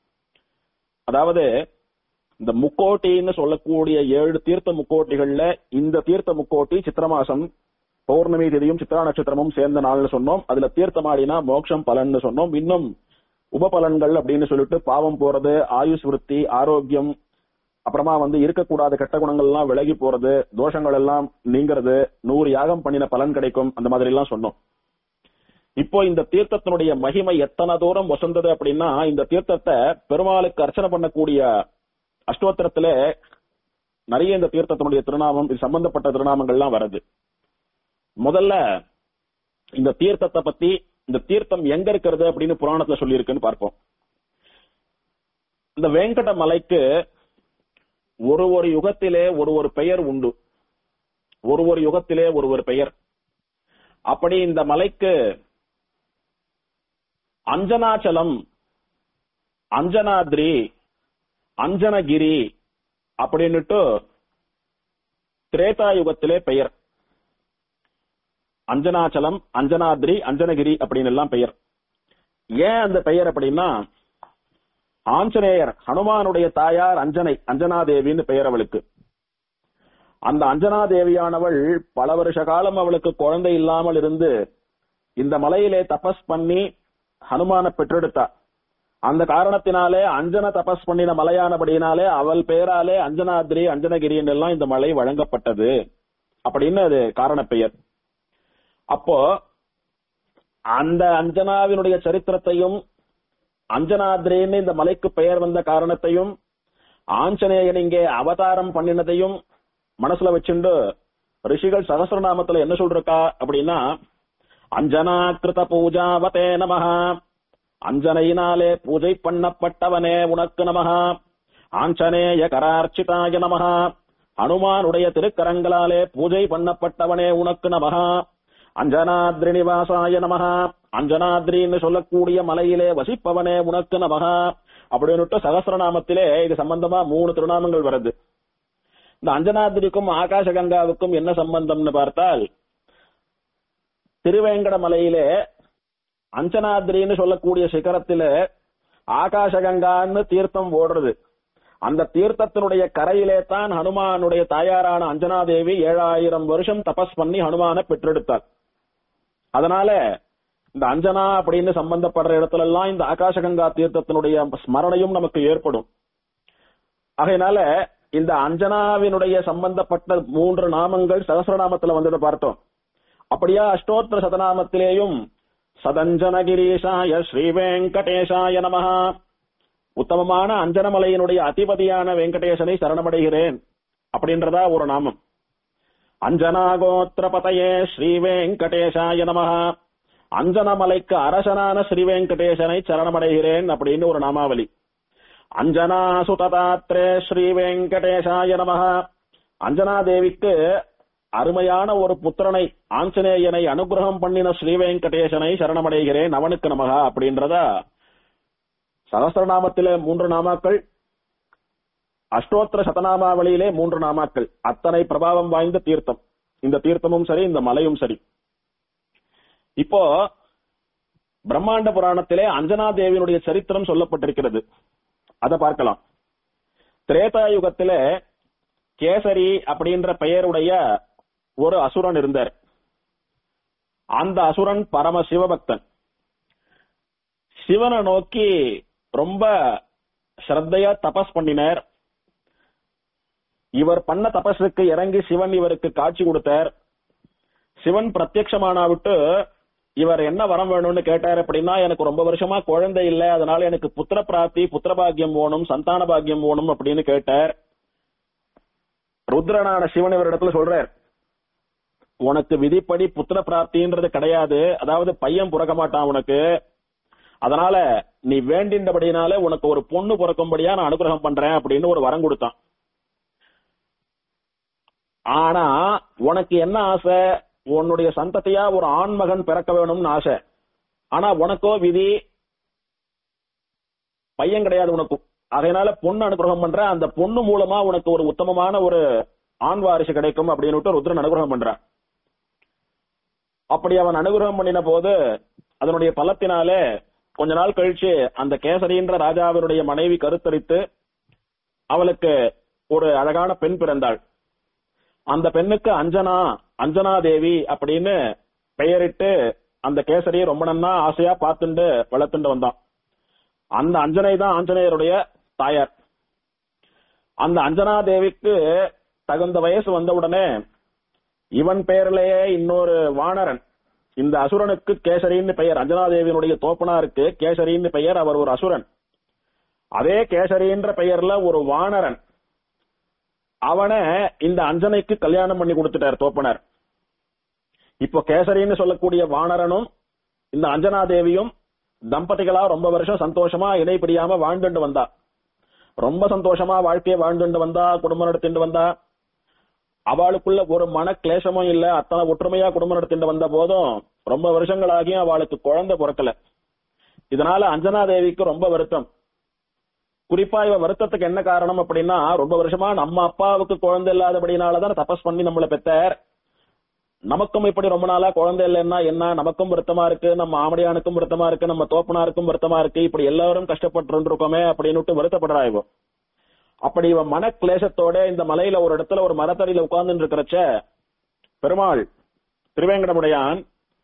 அதாவது இந்த முக்கோட்டின்னு சொல்லக்கூடிய ஏழு தீர்த்த முக்கோட்டிகள்ல இந்த தீர்த்த முக்கோட்டி சித்திர மாசம் பௌர்ணமி திதியும் சித்ரா நட்சத்திரமும் சேர்ந்த நாள்னு சொன்னோம் அதுல தீர்த்தமாடினா மோட்சம் பலன்னு சொன்னோம் இன்னும் உபபலன்கள் அப்படின்னு சொல்லிட்டு பாவம் போறது ஆயுஷ் விருத்தி ஆரோக்கியம் அப்புறமா வந்து இருக்கக்கூடாத கெட்ட குணங்கள்லாம் விலகி போறது தோஷங்கள் எல்லாம் நீங்கிறது நூறு யாகம் பண்ணின பலன் கிடைக்கும் அந்த மாதிரி எல்லாம் சொன்னோம் இப்போ இந்த தீர்த்தத்தினுடைய மகிமை எத்தனை தூரம் வசந்தது அப்படின்னா இந்த தீர்த்தத்தை பெருமாளுக்கு அர்ச்சனை பண்ணக்கூடிய அஷ்டோத்திரத்துல நிறைய இந்த தீர்த்தத்தினுடைய திருநாமம் இது சம்பந்தப்பட்ட திருநாமங்கள்லாம் வருது முதல்ல இந்த தீர்த்தத்தை பத்தி இந்த தீர்த்தம் எங்க இருக்கிறது அப்படின்னு புராணத்துல சொல்லியிருக்குன்னு பார்ப்போம் இந்த வேங்கட மலைக்கு ஒரு ஒரு யுகத்திலே ஒரு ஒரு பெயர் உண்டு ஒரு ஒரு யுகத்திலே ஒரு ஒரு பெயர் அப்படி இந்த மலைக்கு அஞ்சனாச்சலம் அஞ்சனாத்ரி அஞ்சனகிரி அப்படின்னுட்டு திரேதா யுகத்திலே பெயர் அஞ்சனாச்சலம் அஞ்சனாத்ரி அஞ்சனகிரி அப்படின்னு எல்லாம் பெயர் ஏன் அந்த பெயர் அப்படின்னா ஆஞ்சநேயர் ஹனுமானுடைய தாயார் அஞ்சனை அஞ்சனாதேவின்னு பெயர் அவளுக்கு அந்த அஞ்சனாதேவியானவள் பல வருஷ காலம் அவளுக்கு குழந்தை இல்லாமல் இருந்து இந்த மலையிலே தபஸ் பண்ணி ஹனுமான பெற்றெடுத்தா அந்த காரணத்தினாலே அஞ்சன தபஸ் பண்ணின மலையானபடியினாலே அவள் பெயராலே அஞ்சனாத்ரி அஞ்சனகிரி எல்லாம் இந்த மலை வழங்கப்பட்டது அப்படின்னு அது காரண பெயர் அப்போ அந்த அஞ்சனாவினுடைய சரித்திரத்தையும் அஞ்சனாத்ரின்னு இந்த மலைக்கு பெயர் வந்த காரணத்தையும் ஆஞ்சநேயன் இங்கே அவதாரம் பண்ணினதையும் மனசுல வச்சுண்டு ரிஷிகள் சகசிரநாமத்துல என்ன சொல்றா அப்படின்னா அஞ்சனா கிருத பூஜாவதே நமஹா அஞ்சனையினாலே பூஜை பண்ணப்பட்டவனே உனக்கு நமஹா ஆஞ்சநேய கரார்ச்சிதாய நமஹா ஹனுமானுடைய திருக்கரங்களாலே பூஜை பண்ணப்பட்டவனே உனக்கு நமஹா அஞ்சனாத்ரி நிவாசாய நமஹா அஞ்சனாத்ரின்னு சொல்லக்கூடிய மலையிலே வசிப்பவனே உனக்கு நமஹா அப்படின்னுட்டு சகசிரநாமத்திலே இது சம்பந்தமா மூணு திருநாமங்கள் வருது இந்த அஞ்சனாத்ரிக்கும் ஆகாச கங்காவுக்கும் என்ன சம்பந்தம்னு பார்த்தால் திருவேங்கட மலையிலே அஞ்சனாத்ரின்னு சொல்லக்கூடிய சிகரத்தில ஆகாசகங்கான்னு தீர்த்தம் ஓடுறது அந்த தீர்த்தத்தினுடைய கரையிலே தான் ஹனுமானுடைய தாயாரான அஞ்சனாதேவி ஏழாயிரம் வருஷம் தபஸ் பண்ணி ஹனுமான பெற்றெடுத்தார் அதனால இந்த அஞ்சனா அப்படின்னு சம்பந்தப்படுற இடத்துல எல்லாம் இந்த ஆகாசகங்கா தீர்த்தத்தினுடைய ஸ்மரணையும் நமக்கு ஏற்படும் ஆகையினால இந்த அஞ்சனாவினுடைய சம்பந்தப்பட்ட மூன்று நாமங்கள் சகசிரநாமத்துல வந்ததை பார்த்தோம் அப்படியா அஷ்டோத்திர சதநாமத்திலேயும் சதஞ்சனகிரீஷாய ஸ்ரீவேங்கடேஷாய நமஹா உத்தமமான அஞ்சனமலையினுடைய அதிபதியான வெங்கடேசனை சரணமடைகிறேன் அப்படின்றதா ஒரு நாமம் அஞ்சனாகோத்திரபதையே ஸ்ரீவேங்கடேஷாய நமஹா அஞ்சனமலைக்கு அரசனான ஸ்ரீவேங்கடேசனை சரணமடைகிறேன் அப்படின்னு ஒரு நாமாவளி அஞ்சனா சுததாத்ரே ஸ்ரீவேங்கடேஷாய நமஹா அஞ்சனா தேவிக்கு அருமையான ஒரு புத்திரனை ஆஞ்சநேயனை அனுகிரகம் பண்ணின ஸ்ரீவேங்கடேசனை சரணமடைகிறேன் அவனுக்கு நமகா அப்படின்றதா சகஸ்திரநாமத்திலே மூன்று நாமாக்கள் அஷ்டோத்திர சதநாமாவளியிலே மூன்று நாமாக்கள் அத்தனை பிரபாவம் வாய்ந்த தீர்த்தம் இந்த தீர்த்தமும் சரி இந்த மலையும் சரி இப்போ பிரம்மாண்ட புராணத்திலே அஞ்சனா தேவியினுடைய சரித்திரம் சொல்லப்பட்டிருக்கிறது அதை பார்க்கலாம் திரேதா யுகத்திலே கேசரி அப்படின்ற பெயருடைய ஒரு அசுரன் இருந்தார் அந்த அசுரன் பரம சிவபக்தன் சிவனை நோக்கி ரொம்ப ஸ்ரத்தையா தபஸ் பண்ணினார் இவர் பண்ண தபஸுக்கு இறங்கி சிவன் இவருக்கு காட்சி கொடுத்தார் சிவன் பிரத்யட்சமானா விட்டு இவர் என்ன வரம் வேணும்னு கேட்டார் அப்படின்னா எனக்கு ரொம்ப வருஷமா குழந்தை இல்ல அதனால எனக்கு புத்திர பிராப்தி புத்திர பாக்கியம் வேணும் சந்தான பாக்கியம் வேணும் அப்படின்னு கேட்டார் ருத்ரனான சிவன் இவரிடத்துல சொல்றார் உனக்கு விதிப்படி புத்திர பிராப்தின்றது கிடையாது அதாவது பையன் பிறக்க மாட்டான் உனக்கு அதனால நீ வேண்டின்றபடினால உனக்கு ஒரு பொண்ணு பிறக்கும்படியா நான் அனுகிரகம் பண்றேன் அப்படின்னு ஒரு வரம் கொடுத்தான் ஆனா உனக்கு என்ன ஆசை உன்னுடைய சந்ததியா ஒரு ஆண்மகன் பிறக்க வேணும்னு ஆசை ஆனா உனக்கோ விதி பையன் கிடையாது உனக்கு அதனால பொண்ணு அனுகிரகம் பண்ற அந்த பொண்ணு மூலமா உனக்கு ஒரு உத்தமமான ஒரு ஆண் வாரிசு கிடைக்கும் அப்படின்னு ருத்ரன் அனுகிரகம் பண்றான் அப்படி அவன் அனுகிரகம் பண்ணின போது அதனுடைய பலத்தினாலே கொஞ்ச நாள் கழிச்சு அந்த கேசரின்ற ராஜாவினுடைய மனைவி கருத்தரித்து அவளுக்கு ஒரு அழகான பெண் பிறந்தாள் அந்த பெண்ணுக்கு அஞ்சனா அஞ்சனா தேவி அப்படின்னு பெயரிட்டு அந்த கேசரியை ரொம்ப நன்னா ஆசையா பார்த்துண்டு வளர்த்துண்டு வந்தான் அந்த அஞ்சனை தான் ஆஞ்சநேயருடைய தாயார் அந்த அஞ்சனா தேவிக்கு தகுந்த வயசு வந்தவுடனே இவன் பெயரிலேயே இன்னொரு வானரன் இந்த அசுரனுக்கு கேசரின்னு பெயர் அஞ்சனாதேவியினுடைய தோப்பனாருக்கு கேசரின்னு பெயர் அவர் ஒரு அசுரன் அதே கேசரின்ற பெயர்ல ஒரு வானரன் அவனை இந்த அஞ்சனைக்கு கல்யாணம் பண்ணி கொடுத்துட்டார் தோப்பனர் இப்போ கேசரின்னு சொல்லக்கூடிய வானரனும் இந்த அஞ்சனாதேவியும் தம்பதிகளா ரொம்ப வருஷம் சந்தோஷமா இடைப்பிடியாம வாழ்ந்துட்டு வந்தா ரொம்ப சந்தோஷமா வாழ்க்கையை வாழ்ந்துட்டு வந்தா குடும்பம் நடத்திட்டு வந்தா அவளுக்குள்ள ஒரு மன கிளேசமும் இல்ல அத்தனை ஒற்றுமையா குடும்பம் நடத்திட்டு வந்த போதும் ரொம்ப வருஷங்களாகியும் அவளுக்கு குழந்தை பிறக்கல இதனால அஞ்சனா தேவிக்கு ரொம்ப வருத்தம் குறிப்பா இவ வருத்தத்துக்கு என்ன காரணம் அப்படின்னா ரொம்ப வருஷமா நம்ம அப்பாவுக்கு குழந்தை இல்லாதபடினாலதான் தபஸ் பண்ணி நம்மளை பெத்தார் நமக்கும் இப்படி ரொம்ப நாளா குழந்தை இல்லைன்னா என்ன நமக்கும் வருத்தமா இருக்கு நம்ம ஆமடியானுக்கும் வருத்தமா இருக்கு நம்ம தோப்பனாருக்கும் வருத்தமா இருக்கு இப்படி எல்லாரும் கஷ்டப்பட்டு இருக்கோமே அப்படின்னு வருத்தப்படுறா இவ அப்படி இவன் மன கிளேசத்தோட இந்த மலையில ஒரு இடத்துல ஒரு மரத்தடியில உட்கார்ந்து இருக்கிறச்ச பெருமாள் திருவேங்கடமுடையான்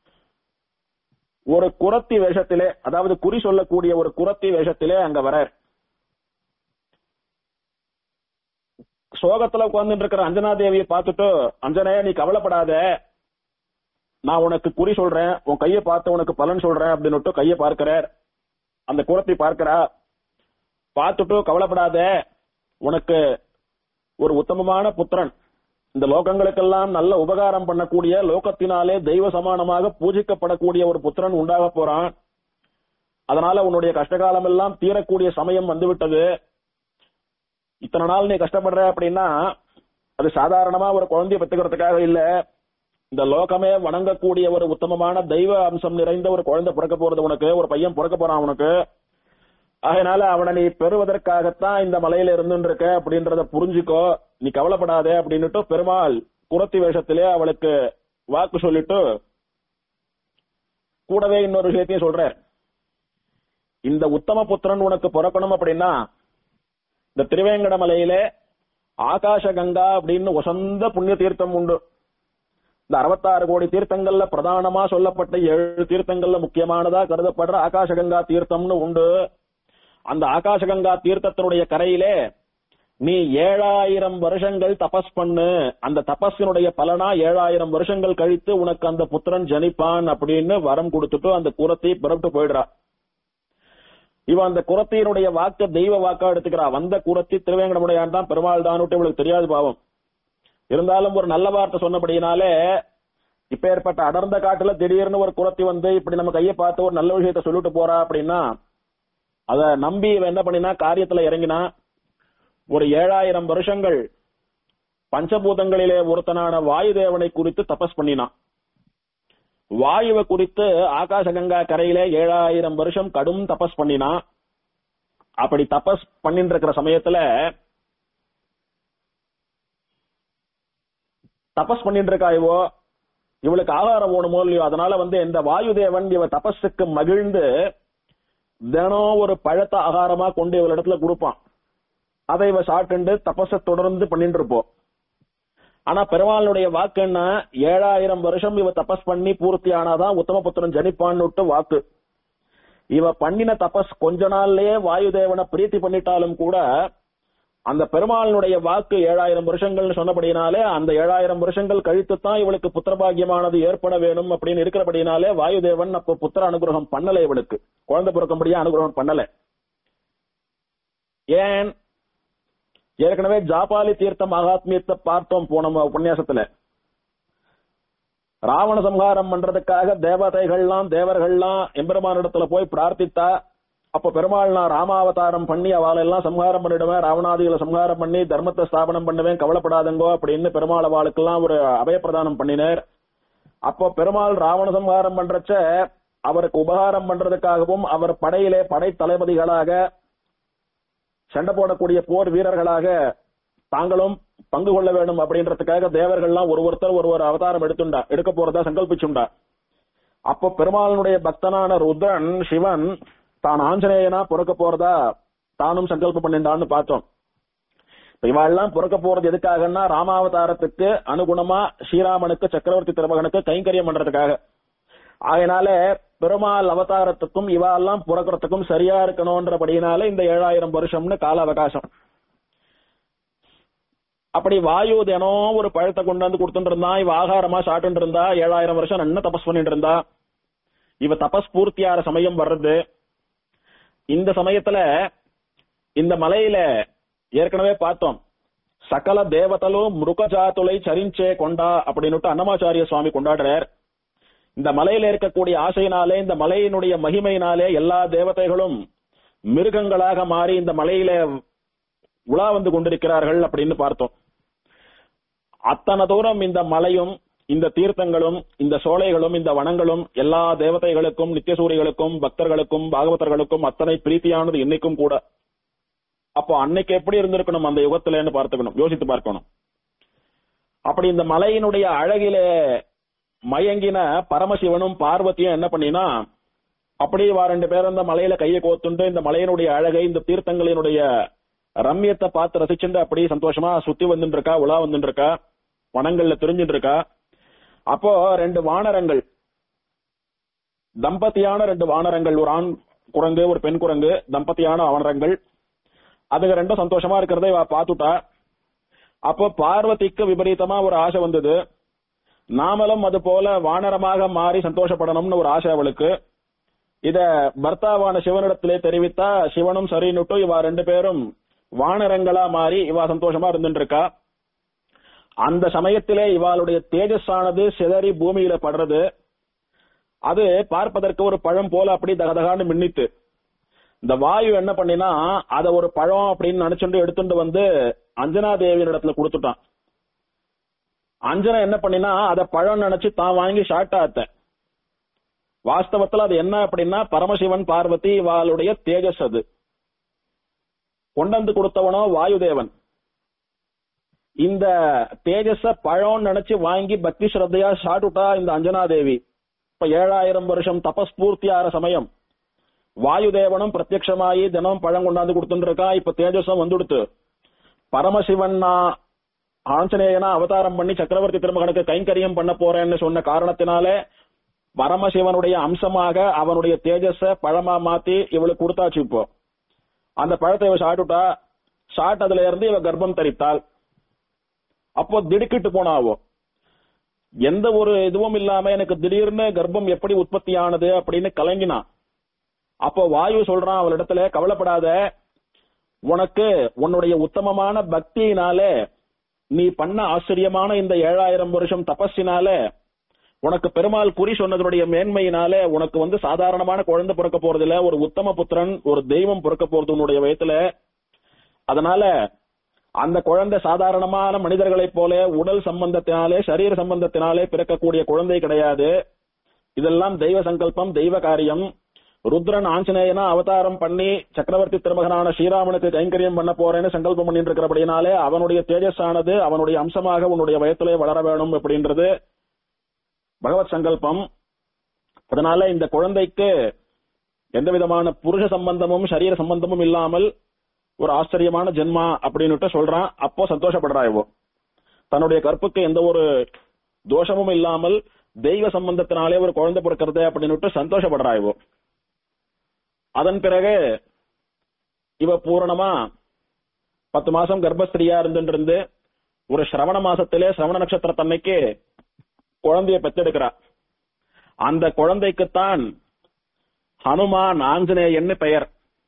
ஒரு குரத்தி வேஷத்திலே அதாவது குறி சொல்லக்கூடிய ஒரு குரத்தி வேஷத்திலே அங்க வரார் சோகத்துல உட்கார்ந்து இருக்கிற அஞ்சனா தேவியை பார்த்துட்டு அஞ்சனையா நீ கவலைப்படாத நான் உனக்கு குறி சொல்றேன் உன் கையை பார்த்து உனக்கு பலன் சொல்றேன் அப்படின்னு கையை பார்க்கிறார் அந்த குரத்தை பார்க்கிறா பார்த்துட்டு கவலைப்படாத உனக்கு ஒரு உத்தமமான புத்திரன் இந்த லோகங்களுக்கெல்லாம் நல்ல உபகாரம் பண்ணக்கூடிய லோகத்தினாலே தெய்வ சமானமாக பூஜிக்கப்படக்கூடிய ஒரு புத்திரன் உண்டாக போறான் அதனால உன்னுடைய கஷ்டகாலம் எல்லாம் தீரக்கூடிய சமயம் வந்துவிட்டது இத்தனை நாள் நீ கஷ்டப்படுற அப்படின்னா அது சாதாரணமா ஒரு குழந்தைய பெற்றுக்கிறதுக்காக இல்ல இந்த லோகமே வணங்கக்கூடிய ஒரு உத்தமமான தெய்வ அம்சம் நிறைந்த ஒரு குழந்தை பிறக்க போறது உனக்கு ஒரு பையன் பிறக்க போறான் உனக்கு அதனால அவனை நீ பெறுவதற்காகத்தான் இந்த மலையில இருந்துட்டு இருக்க அப்படின்றத புரிஞ்சுக்கோ நீ கவலைப்படாத அப்படின்னுட்டு பெருமாள் குரத்தி வேஷத்திலே அவளுக்கு வாக்கு சொல்லிட்டு கூடவே இன்னொரு விஷயத்தையும் சொல்ற இந்த உத்தம புத்திரன் உனக்கு பிறக்கணும் அப்படின்னா இந்த திருவேங்கட மலையிலே ஆகாஷ கங்கா அப்படின்னு வசந்த புண்ணிய தீர்த்தம் உண்டு இந்த அறுபத்தாறு கோடி தீர்த்தங்கள்ல பிரதானமா சொல்லப்பட்ட ஏழு தீர்த்தங்கள்ல முக்கியமானதா கருதப்படுற ஆகாஷகங்கா தீர்த்தம்னு உண்டு அந்த ஆகாஷகங்கா தீர்த்தத்தினுடைய கரையிலே நீ ஏழாயிரம் வருஷங்கள் தபஸ் பண்ணு அந்த தபஸினுடைய பலனா ஏழாயிரம் வருஷங்கள் கழித்து உனக்கு அந்த புத்திரன் ஜனிப்பான் அப்படின்னு வரம் கொடுத்துட்டு அந்த குரத்தை புறப்பட்டு போயிடுறா இவன் அந்த குரத்தியினுடைய வாக்க தெய்வ வாக்கா எடுத்துக்கிறா வந்த குரத்தி திருவேங்கடமுடையான் தான் பெருமாள் தான் இவளுக்கு தெரியாது பாவம் இருந்தாலும் ஒரு நல்ல வார்த்தை சொன்னபடினாலே இப்ப ஏற்பட்ட அடர்ந்த காட்டுல திடீர்னு ஒரு குரத்தி வந்து இப்படி நம்ம கையை பார்த்து ஒரு நல்ல விஷயத்த சொல்லிட்டு போறா அப்படின்னா அத நம்பி இவன் என்ன பண்ணினா காரியத்துல இறங்கினா ஒரு ஏழாயிரம் வருஷங்கள் பஞ்சபூதங்களிலே ஒருத்தனான வாயு தேவனை குறித்து தபஸ் பண்ணினான் வாயுவை குறித்து ஆகாசகங்கா கரையிலே ஏழாயிரம் வருஷம் கடும் தபஸ் பண்ணினான் அப்படி தபஸ் பண்ணிட்டு இருக்கிற சமயத்துல தபஸ் பண்ணிட்டு இருக்கா இவோ இவளுக்கு ஆகாரம் வேணுமோ இல்லையோ அதனால வந்து இந்த வாயுதேவன் இவ தபஸுக்கு மகிழ்ந்து தினம் ஒரு பழத்தை ஆகாரமா கொண்டு இவள் இடத்துல கொடுப்பான் அதை இவ சாப்பிட்டு தபஸை தொடர்ந்து பண்ணிட்டு இருப்போம் ஆனா பெருமாளுடைய வாக்கு என்ன ஏழாயிரம் வருஷம் இவ தபஸ் பண்ணி பூர்த்தி ஆனாதான் உத்தமபுத்திரன் ஜனிப்பான்னு விட்டு வாக்கு இவ பண்ணின தபஸ் கொஞ்ச நாள்லயே வாயுதேவனை பிரீத்தி பண்ணிட்டாலும் கூட அந்த பெருமாளினுடைய வாக்கு ஏழாயிரம் வருஷங்கள்னு சொன்னபடினாலே அந்த ஏழாயிரம் வருஷங்கள் கழித்துத்தான் இவளுக்கு புத்திரபாகியமானது ஏற்பட வேணும் அப்படின்னு இருக்கிறபடினாலே வாயுதேவன் அப்ப புத்திர அனுகிரகம் பண்ணல இவளுக்கு குழந்தை பிறக்கும்படியா அனுகிரகம் பண்ணல ஏன் ஏற்கனவே ஜாபாலி தீர்த்த மகாத்மியத்தை பார்த்தோம் போன உபன்யாசத்துல ராவண சம்ஹாரம் பண்றதுக்காக தேவதைகள்லாம் தேவர்கள்லாம் எம்பெருமானிடத்துல போய் பிரார்த்தித்தா அப்ப பெருமாள் நான் ராமாவதாரம் பண்ணி அவளெல்லாம் சம்ஹாரம் பண்ணிடுவேன் ராவணாதிகளை சம்ஹாரம் பண்ணி தர்மத்தை ஸ்தாபனம் பண்ணுவேன் கவலைப்படாதங்கோ அப்படின்னு பெருமாள் அவளுக்கெல்லாம் ஒரு அபயப்பிரதானம் பண்ணினார் அப்போ பெருமாள் ராவண சம்ஹாரம் பண்றச்ச அவருக்கு உபகாரம் பண்றதுக்காகவும் அவர் படையிலே படை தளபதிகளாக சண்டை போடக்கூடிய போர் வீரர்களாக தாங்களும் பங்கு கொள்ள வேண்டும் அப்படின்றதுக்காக தேவர்கள்லாம் ஒரு ஒருத்தர் ஒரு ஒரு அவதாரம் எடுத்துண்டா எடுக்க போறதா சங்கல்பிச்சுண்டா அப்போ பெருமாளனுடைய பக்தனான ருத்ரன் சிவன் தான் ஆஞ்சநேயனா பிறக்க போறதா தானும் சங்கல்பம் பண்ணிட்டான்னு பார்த்தோம் இப்ப இவாள்லாம் பிறக்க போறது எதுக்காகன்னா ராமாவதாரத்துக்கு அனுகுணமா ஸ்ரீராமனுக்கு சக்கரவர்த்தி திருமகனுக்கு கைங்கரியம் பண்றதுக்காக அதனால பெருமாள் அவதாரத்துக்கும் இவாள்லாம் பிறக்கிறதுக்கும் சரியா இருக்கணும்ன்றபடியினால இந்த ஏழாயிரம் வருஷம்னு கால அவகாசம் அப்படி வாயு தினம் ஒரு பழத்தை கொண்டு வந்து கொடுத்துட்டு இருந்தா இவ ஆகாரமா சாப்பிட்டு இருந்தா ஏழாயிரம் வருஷம் என்ன தபஸ் பண்ணிட்டு இருந்தா இவ தபஸ் பூர்த்தியார சமயம் வர்றது இந்த சமயத்துல இந்த மலையில ஏற்கனவே பார்த்தோம் சகல தேவதலும் மிருகஜாத்துளை சரிஞ்சே கொண்டா அப்படின்னுட்டு அன்னமாச்சாரிய சுவாமி கொண்டாடுறார் இந்த மலையில இருக்கக்கூடிய ஆசையினாலே இந்த மலையினுடைய மகிமையினாலே எல்லா தேவதைகளும் மிருகங்களாக மாறி இந்த மலையில உலா வந்து கொண்டிருக்கிறார்கள் அப்படின்னு பார்த்தோம் அத்தனை தூரம் இந்த மலையும் இந்த தீர்த்தங்களும் இந்த சோலைகளும் இந்த வனங்களும் எல்லா தேவதைகளுக்கும் நித்தியசூரிகளுக்கும் பக்தர்களுக்கும் பாகவதர்களுக்கும் அத்தனை பிரீத்தியானது இன்னைக்கும் கூட அப்போ அன்னைக்கு எப்படி இருந்திருக்கணும் அந்த யுகத்திலேன்னு பார்த்துக்கணும் யோசித்து பார்க்கணும் அப்படி இந்த மலையினுடைய அழகிலே மயங்கின பரமசிவனும் பார்வதியும் என்ன பண்ணினா அப்படியே வா ரெண்டு பேரும் இந்த மலையில கையை கோத்துண்டு இந்த மலையினுடைய அழகை இந்த தீர்த்தங்களினுடைய ரம்யத்தை பார்த்து ரசிச்சுட்டு அப்படியே சந்தோஷமா சுத்தி வந்துட்டு இருக்கா உலா வந்துட்டு இருக்கா வனங்கள்ல தெரிஞ்சுட்டு இருக்கா அப்போ ரெண்டு வானரங்கள் தம்பதியான ரெண்டு வானரங்கள் ஒரு ஆண் குரங்கு ஒரு பெண் குரங்கு தம்பதியான வானரங்கள் அதுங்க ரெண்டும் சந்தோஷமா இருக்கிறத இவ பாத்துட்டா அப்போ பார்வதிக்கு விபரீதமா ஒரு ஆசை வந்தது நாமளும் அது போல வானரமாக மாறி சந்தோஷப்படணும்னு ஒரு ஆசை அவளுக்கு இத பர்த்தாவான சிவனிடத்திலே தெரிவித்தா சிவனும் சரின்னுட்டு இவா ரெண்டு பேரும் வானரங்களா மாறி இவா சந்தோஷமா இருந்துட்டு இருக்கா அந்த சமயத்திலே இவாளுடைய தேஜஸானது சிதறி பூமியில படுறது அது பார்ப்பதற்கு ஒரு பழம் போல அப்படி தகதகான்னு மின்னித்து இந்த வாயு என்ன பண்ணினா அத ஒரு பழம் அப்படின்னு நினைச்சுட்டு எடுத்துட்டு வந்து அஞ்சனா தேவியின் இடத்துல கொடுத்துட்டான் அஞ்சனா என்ன பண்ணினா அத பழம் நினைச்சு தான் வாங்கி ஷார்ட் ஆத்த வாஸ்தவத்துல அது என்ன அப்படின்னா பரமசிவன் பார்வதி இவாளுடைய தேஜஸ் அது கொண்டு வந்து கொடுத்தவனோ வாயுதேவன் இந்த தேஜஸ பழம் நினைச்சு வாங்கி பக்தி ஸ்ரத்தையா சாட்டுட்டா இந்த அஞ்சனா தேவி இப்ப ஏழாயிரம் வருஷம் தபஸ் பூர்த்தி ஆற சமயம் வாயுதேவனும் பிரத்யட்சமாயி தினம் பழம் கொண்டாந்து கொடுத்துட்டு இருக்கா இப்ப தேஜஸும் வந்துடுத்து பரமசிவன் நான் ஆஞ்சநேயனா அவதாரம் பண்ணி சக்கரவர்த்தி திருமகனுக்கு கைங்கரியம் பண்ண போறேன்னு சொன்ன காரணத்தினாலே பரமசிவனுடைய அம்சமாக அவனுடைய தேஜஸ பழமா மாத்தி இவளுக்கு கொடுத்தாச்சு இப்போ அந்த பழத்தை இவ சாப்பிட்டுட்டா சாப்பிட்டதுல இருந்து இவ கர்ப்பம் தரித்தாள் அப்போ திடுக்கிட்டு போனாவோ எந்த ஒரு இதுவும் இல்லாம எனக்கு திடீர்னு கர்ப்பம் எப்படி உற்பத்தி ஆனது அப்படின்னு கலங்கினான் அப்போ வாயு சொல்றான் அவளிடத்துல கவலைப்படாத உனக்கு உன்னுடைய உத்தமமான பக்தியினாலே நீ பண்ண ஆச்சரியமான இந்த ஏழாயிரம் வருஷம் தபஸினால உனக்கு பெருமாள் குறி சொன்னதனுடைய மேன்மையினாலே உனக்கு வந்து சாதாரணமான குழந்தை பிறக்க போறதில்ல ஒரு உத்தம புத்திரன் ஒரு தெய்வம் பிறக்க போறது உன்னுடைய வயத்துல அதனால அந்த குழந்தை சாதாரணமான மனிதர்களைப் போல உடல் சம்பந்தத்தினாலே சரீர சம்பந்தத்தினாலே பிறக்கக்கூடிய குழந்தை கிடையாது இதெல்லாம் தெய்வ சங்கல்பம் தெய்வ காரியம் ருத்ரன் ஆஞ்சநேயனா அவதாரம் பண்ணி சக்கரவர்த்தி திருமகனான ஸ்ரீராமனுக்கு கைங்கரியம் பண்ண போறேன்னு சங்கல்பம் பண்ணிட்டு இருக்கிறபடினாலே அவனுடைய தேஜஸ் ஆனது அவனுடைய அம்சமாக உன்னுடைய வயத்திலே வளர வேணும் அப்படின்றது பகவத் சங்கல்பம் அதனால இந்த குழந்தைக்கு எந்த விதமான புருஷ சம்பந்தமும் சரீர சம்பந்தமும் இல்லாமல் ஒரு ஆச்சரியமான ஜென்மா அப்படின்னுட்டு சொல்றான் அப்போ சந்தோஷப்படுறா இவோ தன்னுடைய கற்புக்கு எந்த ஒரு தோஷமும் இல்லாமல் தெய்வ சம்பந்தத்தினாலே ஒரு குழந்தை பிறக்கிறது அப்படின்னுட்டு சந்தோஷப்படுறா இவோ அதன் பிறகு இவ பூரணமா பத்து மாசம் கர்ப்பஸ்திரியா இருந்துட்டு இருந்து ஒரு சிரவண மாசத்திலே சிரவண நட்சத்திரத்தன்னைக்கு குழந்தைய பெத்தெடுக்கிறா அந்த குழந்தைக்குத்தான் ஹனுமான் ஆஞ்சநேயன்னு பெயர்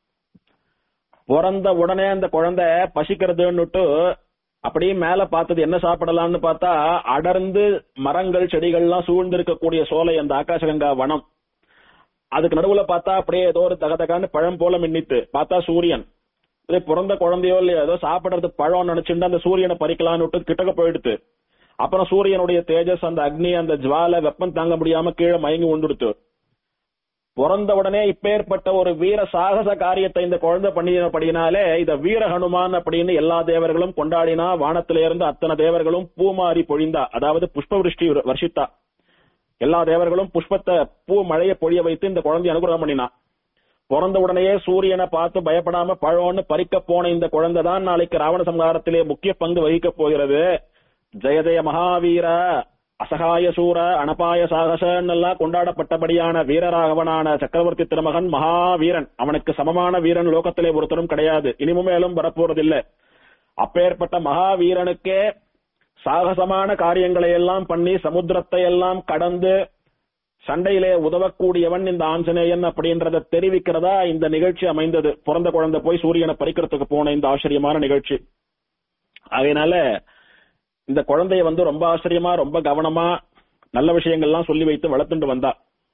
பிறந்த உடனே அந்த குழந்தை பசிக்கிறதுன்னுட்டு அப்படியே மேல பார்த்தது என்ன சாப்பிடலாம்னு பார்த்தா அடர்ந்து மரங்கள் செடிகள்லாம் சூழ்ந்து இருக்கக்கூடிய சோலை அந்த ஆகாசகங்கா வனம் அதுக்கு நடுவுல பார்த்தா அப்படியே ஏதோ ஒரு தகதகான்னு பழம் போல மின்னித்து பார்த்தா சூரியன் இதே பிறந்த குழந்தையோ இல்லையோ ஏதோ சாப்பிடுறது பழம் நினைச்சுட்டு அந்த சூரியனை பறிக்கலாம்னு விட்டு கிட்டக்க போயிடுத்து அப்புறம் சூரியனுடைய தேஜஸ் அந்த அக்னி அந்த ஜுவாலை வெப்பம் தாங்க முடியாம கீழே மயங்கி உண்டுடுத்து பிறந்த உடனே இப்பேற்பட்ட ஒரு வீர சாகச காரியத்தை இந்த குழந்தை பண்ணினபடினாலே இத வீர ஹனுமான் அப்படின்னு எல்லா தேவர்களும் கொண்டாடினா வானத்தில இருந்து அத்தனை தேவர்களும் பூமாரி பொழிந்தா அதாவது புஷ்ப விருஷ்டி வர்ஷித்தா எல்லா தேவர்களும் புஷ்பத்தை பூ மழையை பொழிய வைத்து இந்த குழந்தை அனுகிரகம் பண்ணினா பிறந்த உடனேயே சூரியனை பார்த்து பயப்படாம பழம்னு பறிக்க போன இந்த குழந்தை தான் நாளைக்கு ராவண சம்ஹாரத்திலே முக்கிய பங்கு வகிக்க போகிறது ஜெய ஜெய மகாவீர அசகாய சூர அனபாய சாகசன் எல்லாம் கொண்டாடப்பட்டபடியான வீரராகவனான சக்கரவர்த்தி திருமகன் மகாவீரன் அவனுக்கு சமமான வீரன் லோகத்திலே ஒருத்தரும் கிடையாது இனிமே மேலும் வரப்போறதில்லை அப்பேற்பட்ட மகாவீரனுக்கே சாகசமான காரியங்களை எல்லாம் பண்ணி சமுத்திரத்தை எல்லாம் கடந்து சண்டையிலே உதவக்கூடியவன் இந்த ஆஞ்சநேயன் அப்படின்றத தெரிவிக்கிறதா இந்த நிகழ்ச்சி அமைந்தது பிறந்த குழந்தை போய் சூரியனை பறிக்கிறதுக்கு போன இந்த ஆச்சரியமான நிகழ்ச்சி அதனால இந்த குழந்தைய வந்து ரொம்ப ஆச்சரியமா ரொம்ப கவனமா நல்ல விஷயங்கள்லாம் சொல்லி வைத்து வளர்த்துட்டு வந்தா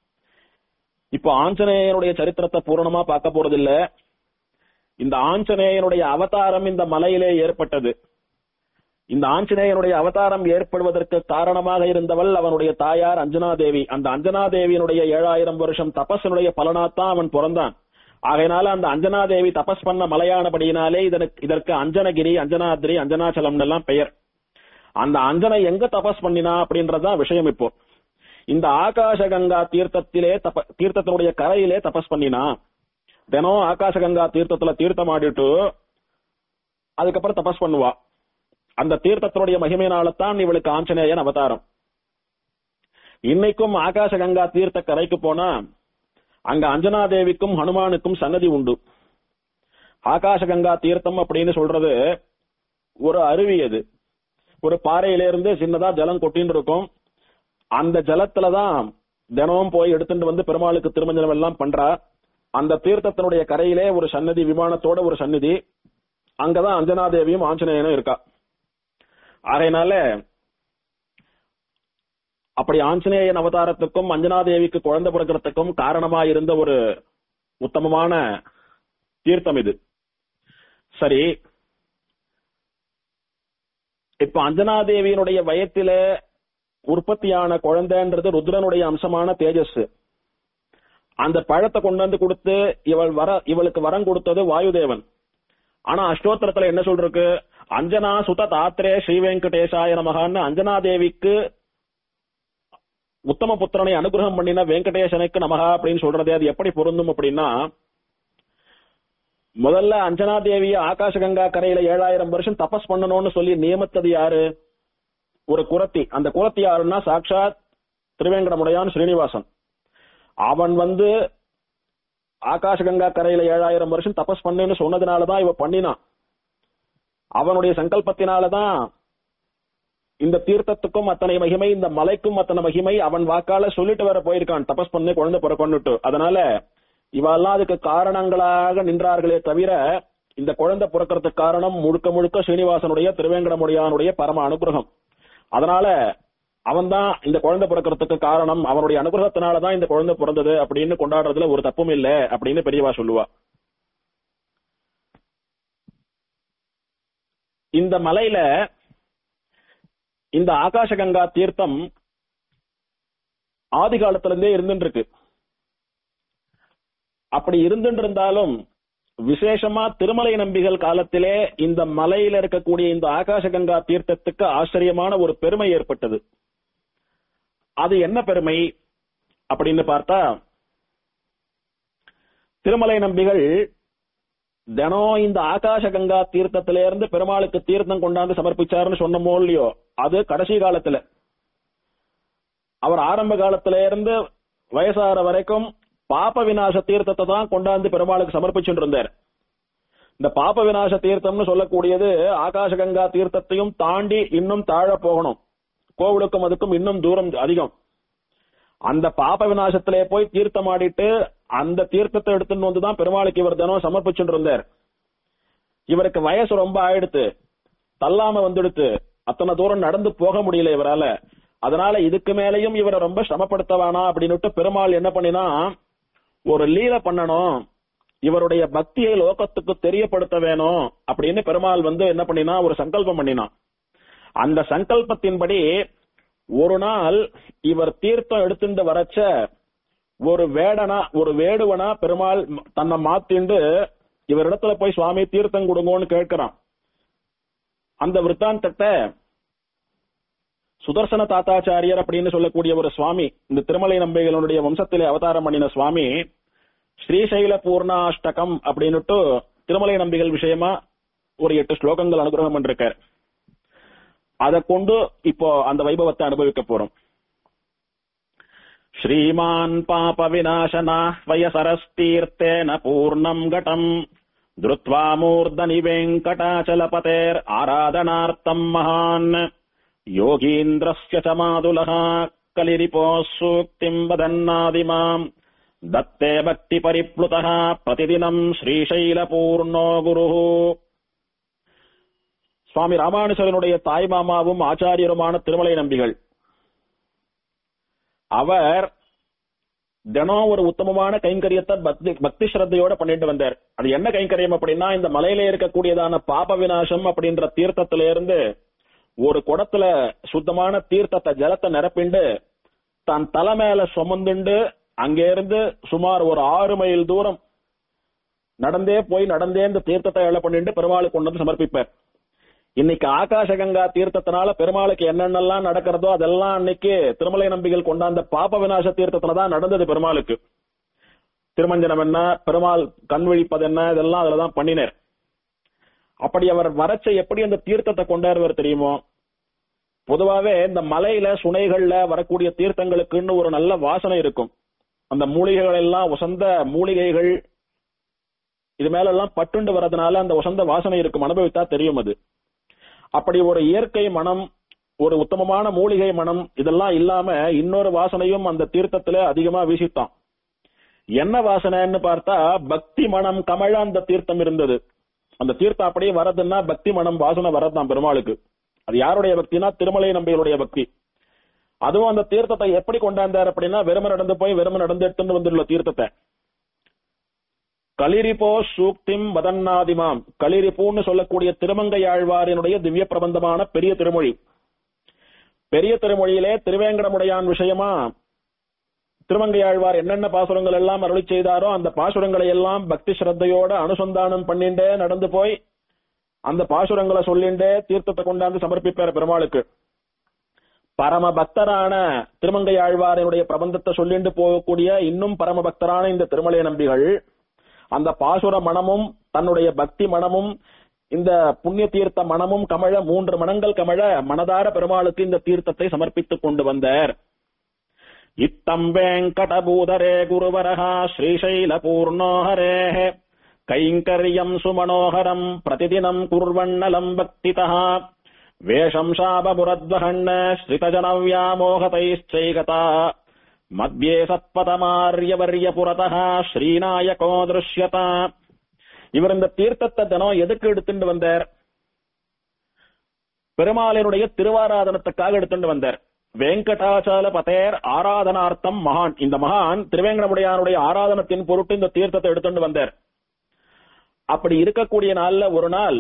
இப்போ ஆஞ்சநேயனுடைய சரித்திரத்தை பூரணமா பார்க்க போறதில்ல இந்த ஆஞ்சநேயனுடைய அவதாரம் இந்த மலையிலே ஏற்பட்டது இந்த ஆஞ்சநேயனுடைய அவதாரம் ஏற்படுவதற்கு காரணமாக இருந்தவள் அவனுடைய தாயார் அஞ்சனா தேவி அந்த அஞ்சனா தேவியினுடைய ஏழாயிரம் வருஷம் தபஸினுடைய பலனாத்தான் அவன் பிறந்தான் ஆகையினால அந்த அஞ்சனா தேவி தபஸ் பண்ண மலையானபடியினாலே இதற்கு இதற்கு அஞ்சனகிரி அஞ்சனாத்ரி அஞ்சனாச்சலம் எல்லாம் பெயர் அந்த அஞ்சனை எங்க தபஸ் பண்ணினா அப்படின்றதுதான் விஷயம் இப்போ இந்த ஆகாசகங்கா தீர்த்தத்திலே தப தீர்த்தத்தினுடைய கரையிலே தபஸ் பண்ணினா தினம் ஆகாசகங்கா தீர்த்தத்துல தீர்த்தம் ஆடிட்டு அதுக்கப்புறம் தபஸ் பண்ணுவா அந்த தீர்த்தத்தினுடைய மகிமையினால்தான் இவளுக்கு ஆஞ்சநேயன் அவதாரம் இன்னைக்கும் ஆகாசகங்கா தீர்த்த கரைக்கு போனா அங்க அஞ்சனா தேவிக்கும் ஹனுமானுக்கும் சன்னதி உண்டு ஆகாசகங்கா தீர்த்தம் அப்படின்னு சொல்றது ஒரு அருவி அது ஒரு பாறையில இருந்து சின்னதா ஜலம் கொட்டின்னு இருக்கும் அந்த ஜலத்துலதான் தினமும் போய் எடுத்துட்டு வந்து பெருமாளுக்கு திருமஞ்சனம் எல்லாம் பண்றா அந்த தீர்த்தத்தினுடைய கரையிலே ஒரு சன்னதி விமானத்தோட ஒரு சன்னதி அங்கதான் அஞ்சனாதேவியும் ஆஞ்சநேயனும் இருக்கா ஆகையினால அப்படி ஆஞ்சநேயன் அவதாரத்துக்கும் அஞ்சனாதேவிக்கு குழந்தை பிறக்கிறதுக்கும் காரணமா இருந்த ஒரு உத்தமமான தீர்த்தம் இது சரி இப்ப அஞ்சனாதேவியினுடைய வயத்தில உற்பத்தியான குழந்தைன்றது ருத்ரனுடைய அம்சமான தேஜஸ் அந்த பழத்தை கொண்டு வந்து கொடுத்து இவள் வர இவளுக்கு வரம் கொடுத்தது வாயுதேவன் ஆனா அஷ்டோத்திரத்துல என்ன சொல்றக்கு அஞ்சனா சுத தாத்ரே ஸ்ரீ வெங்கடேசாய நமகான்னு அஞ்சனா தேவிக்கு உத்தம புத்திரனை அனுகிரகம் பண்ணின வெங்கடேசனுக்கு நமகா அப்படின்னு சொல்றதே அது எப்படி பொருந்தும் அப்படின்னா முதல்ல அஞ்சனா தேவிய ஆகாசகங்கா கரையில ஏழாயிரம் வருஷம் தபஸ் பண்ணணும்னு சொல்லி நியமித்தது யாரு ஒரு குரத்தி அந்த குரத்தி யாருன்னா சாட்சாத் திருவேங்கடமுடையான் ஸ்ரீனிவாசன் அவன் வந்து ஆகாசகங்கா கரையில ஏழாயிரம் வருஷம் தபஸ் பண்ணுன்னு சொன்னதுனாலதான் இவ பண்ணினான் அவனுடைய சங்கல்பத்தினாலதான் இந்த தீர்த்தத்துக்கும் அத்தனை மகிமை இந்த மலைக்கும் அத்தனை மகிமை அவன் வாக்கால சொல்லிட்டு வர போயிருக்கான் தபஸ் பண்ணு குழந்தை பிறக்கொண்டுட்டு அதனால இவெல்லாம் அதுக்கு காரணங்களாக நின்றார்களே தவிர இந்த குழந்தை பிறக்கிறதுக்கு காரணம் முழுக்க முழுக்க ஸ்ரீனிவாசனுடைய திருவேங்கடமுடியானுடைய பரம அனுகிரகம் அதனால அவன் தான் இந்த குழந்தை பிறக்கிறதுக்கு காரணம் அவனுடைய அனுகிரகத்தினாலதான் இந்த குழந்தை பிறந்தது அப்படின்னு கொண்டாடுறதுல ஒரு தப்பும் இல்ல அப்படின்னு பெரியவா சொல்லுவா இந்த மலையில இந்த ஆகாசகங்கா தீர்த்தம் ஆதி காலத்துல இருந்தே இருந்துட்டு இருக்கு அப்படி இருந்துட்டு இருந்தாலும் விசேஷமா திருமலை நம்பிகள் காலத்திலே இந்த மலையில இருக்கக்கூடிய இந்த ஆகாசகங்கா தீர்த்தத்துக்கு ஆச்சரியமான ஒரு பெருமை ஏற்பட்டது அது என்ன பெருமை அப்படின்னு பார்த்தா திருமலை நம்பிகள் தினம் இந்த ஆகாசகங்கா தீர்த்தத்தில இருந்து பெருமாளுக்கு தீர்த்தம் கொண்டாந்து சமர்ப்பிச்சாருன்னு சொன்னமோ இல்லையோ அது கடைசி காலத்துல அவர் ஆரம்ப காலத்துல இருந்து வயசாற வரைக்கும் பாப விநாச தீர்த்தத்தை தான் கொண்டாந்து பெருமாளுக்கு சமர்ப்பிச்சுட்டு இருந்தார் இந்த பாப விநாச தீர்த்தம்னு சொல்லக்கூடியது ஆகாசகங்கா தீர்த்தத்தையும் தாண்டி இன்னும் தாழ போகணும் கோவிலுக்கும் அதுக்கும் இன்னும் தூரம் அதிகம் அந்த பாப விநாசத்திலே போய் தீர்த்தம் ஆடிட்டு அந்த தீர்த்தத்தை எடுத்துன்னு வந்து தான் பெருமாளுக்கு இவர் தினம் சமர்ப்பிச்சுட்டு இருந்தார் இவருக்கு வயசு ரொம்ப ஆயிடுத்து தள்ளாம வந்துடுத்து அத்தனை தூரம் நடந்து போக முடியல இவரால அதனால இதுக்கு மேலையும் இவரை ரொம்ப சிரமப்படுத்த வேணாம் அப்படின்னுட்டு பெருமாள் என்ன பண்ணினா ஒரு லீல பண்ணணும் இவருடைய பக்தியை லோகத்துக்கு தெரியப்படுத்த வேணும் அப்படின்னு பெருமாள் வந்து என்ன பண்ணினா ஒரு சங்கல்பம் பண்ணினான் அந்த சங்கல்பத்தின்படி ஒரு நாள் இவர் தீர்த்தம் எடுத்துட்டு வரச்ச ஒரு வேடனா ஒரு வேடுவனா பெருமாள் தன்னை மாத்திண்டு இவரிடத்துல போய் சுவாமி தீர்த்தம் கொடுங்கன்னு கேட்கிறான் அந்த விற்த்தாந்தத்தை சுதர்சன தாத்தாச்சாரியர் அப்படின்னு சொல்லக்கூடிய ஒரு சுவாமி இந்த திருமலை நம்பிகளுடைய வம்சத்திலே அவதாரம் பண்ணின சுவாமி ஸ்ரீசைல பூர்ணாஷ்டகம் அப்படின்னுட்டு திருமலை நம்பிகள் விஷயமா ஒரு எட்டு ஸ்லோகங்கள் அனுகிரகம் பண்ணிருக்கார் அதை கொண்டு இப்போ அந்த வைபவத்தை அனுபவிக்க போறோம் श्रीमान् पापविनाशनाह्वयसरस्तीर्थेन पूर्णम् घटम् धृत्वा मूर्धनि वेङ्कटाचलपतेर् आराधनार्थम् महान् योगीन्द्रस्य च मातुलः कलिरिपोः सूक्तिम् वदन्नादिमाम् दत्ते भक्तिपरिप्लुतः प्रतिदिनम् श्रीशैलपूर्णो गुरुः சுவாமி ராமானுஜரனுடைய தாய் மாமாவும் ஆச்சாரியருமான திருமலை நம்பிகள் அவர் தினம் ஒரு உத்தமமான கைங்கரியத்தை பக்தி பக்தி ஸ்ரத்தையோட பண்ணிட்டு வந்தார் அது என்ன கைங்கரியம் அப்படின்னா இந்த மலையில இருக்கக்கூடியதான பாப விநாசம் அப்படின்ற தீர்த்தத்தில இருந்து ஒரு குடத்துல சுத்தமான தீர்த்தத்தை ஜலத்தை நிரப்பிண்டு தன் தலை மேல சுமந்துண்டு அங்க இருந்து சுமார் ஒரு ஆறு மைல் தூரம் நடந்தே போய் நடந்தே இந்த தீர்த்தத்தை எழ பண்ணிட்டு பெருமாளுக்கு கொண்டு வந்து சமர்ப்பிப்பார் இன்னைக்கு ஆகாசகங்கா தீர்த்தத்தினால பெருமாளுக்கு என்னென்னலாம் நடக்கிறதோ அதெல்லாம் அன்னைக்கு திருமலை நம்பிகள் கொண்டாந்த பாப விநாச தீர்த்தத்துல தான் நடந்தது பெருமாளுக்கு திருமஞ்சனம் என்ன பெருமாள் கண் விழிப்பது என்ன இதெல்லாம் அதுலதான் பண்ணினார் அப்படி அவர் வரச்ச எப்படி அந்த தீர்த்தத்தை கொண்டாடுவார் தெரியுமோ பொதுவாவே இந்த மலையில சுனைகள்ல வரக்கூடிய தீர்த்தங்களுக்குன்னு ஒரு நல்ல வாசனை இருக்கும் அந்த மூலிகைகள் எல்லாம் உசந்த மூலிகைகள் இது மேல எல்லாம் பட்டுண்டு வர்றதுனால அந்த உசந்த வாசனை இருக்கும் அனுபவித்தா தெரியும் அது அப்படி ஒரு இயற்கை மனம் ஒரு உத்தமமான மூலிகை மனம் இதெல்லாம் இல்லாம இன்னொரு வாசனையும் அந்த தீர்த்தத்துல அதிகமா வீசித்தான் என்ன வாசனைன்னு பார்த்தா பக்தி மனம் கமழ அந்த தீர்த்தம் இருந்தது அந்த தீர்த்தம் அப்படியே வரதுன்னா பக்தி மனம் வாசனை வரதான் பெருமாளுக்கு அது யாருடைய பக்தினா திருமலை நம்பிகளுடைய பக்தி அதுவும் அந்த தீர்த்தத்தை எப்படி கொண்டாந்தார் அப்படின்னா வெறும நடந்து போய் வெறும நடந்து எடுத்துட்டு வந்துள்ள தீர்த்தத்தை களிரிபோ சூக்திம் வதன்னாதிமாம் களிரிப்பூன்னு சொல்லக்கூடிய திருமங்கையாழ்வாரினுடைய திவ்ய பிரபந்தமான பெரிய திருமொழி பெரிய திருமொழியிலே திருவேங்கடமுடையான் விஷயமா திருமங்கையாழ்வார் என்னென்ன பாசுரங்கள் எல்லாம் அருளி செய்தாரோ அந்த பாசுரங்களை எல்லாம் பக்தி ஸ்ரத்தையோட அனுசந்தானம் பண்ணிண்டே நடந்து போய் அந்த பாசுரங்களை சொல்லிண்டே தீர்த்தத்தை கொண்டாந்து சமர்ப்பிப்பார் பெருமாளுக்கு பரம பக்தரான திருமங்கையாழ்வாரினுடைய பிரபந்தத்தை சொல்லிண்டு போகக்கூடிய இன்னும் பரம பக்தரான இந்த திருமலை நம்பிகள் அந்த பாசுர மனமும் தன்னுடைய பக்தி மனமும் இந்த புண்ணிய தீர்த்த மனமும் கமழ மூன்று மனங்கள் கமழ மனதார பெருமாளுக்கு இந்த தீர்த்தத்தை சமர்ப்பித்துக் கொண்டு வந்தார் இத்தம் வெங்கடபூதரே குருவரஹா ஸ்ரீசைல பூர்ணோஹரே கைங்கரியம் சுமனோகரம் பிரதிதினம் குர்வண்ணலம் பக்திதா வேஷம் சாபமுரத்வகண்ண ஸ்ரிதஜனவ்யாமோகதைச்சைகதா மத்தியே சத்பதமாரியவரிய புறதா ஸ்ரீநாயகோ திருஷ்யதா இவர் இந்த தீர்த்தத்தை தினம் எதுக்கு எடுத்துட்டு வந்தார் பெருமாளினுடைய திருவாராதனத்துக்காக எடுத்துட்டு வந்தார் வெங்கடாச்சல பதேர் ஆராதனார்த்தம் மகான் இந்த மகான் திருவேங்கடமுடையானுடைய ஆராதனத்தின் பொருட்டு இந்த தீர்த்தத்தை எடுத்துட்டு வந்தார் அப்படி இருக்கக்கூடிய நாள்ல ஒரு நாள்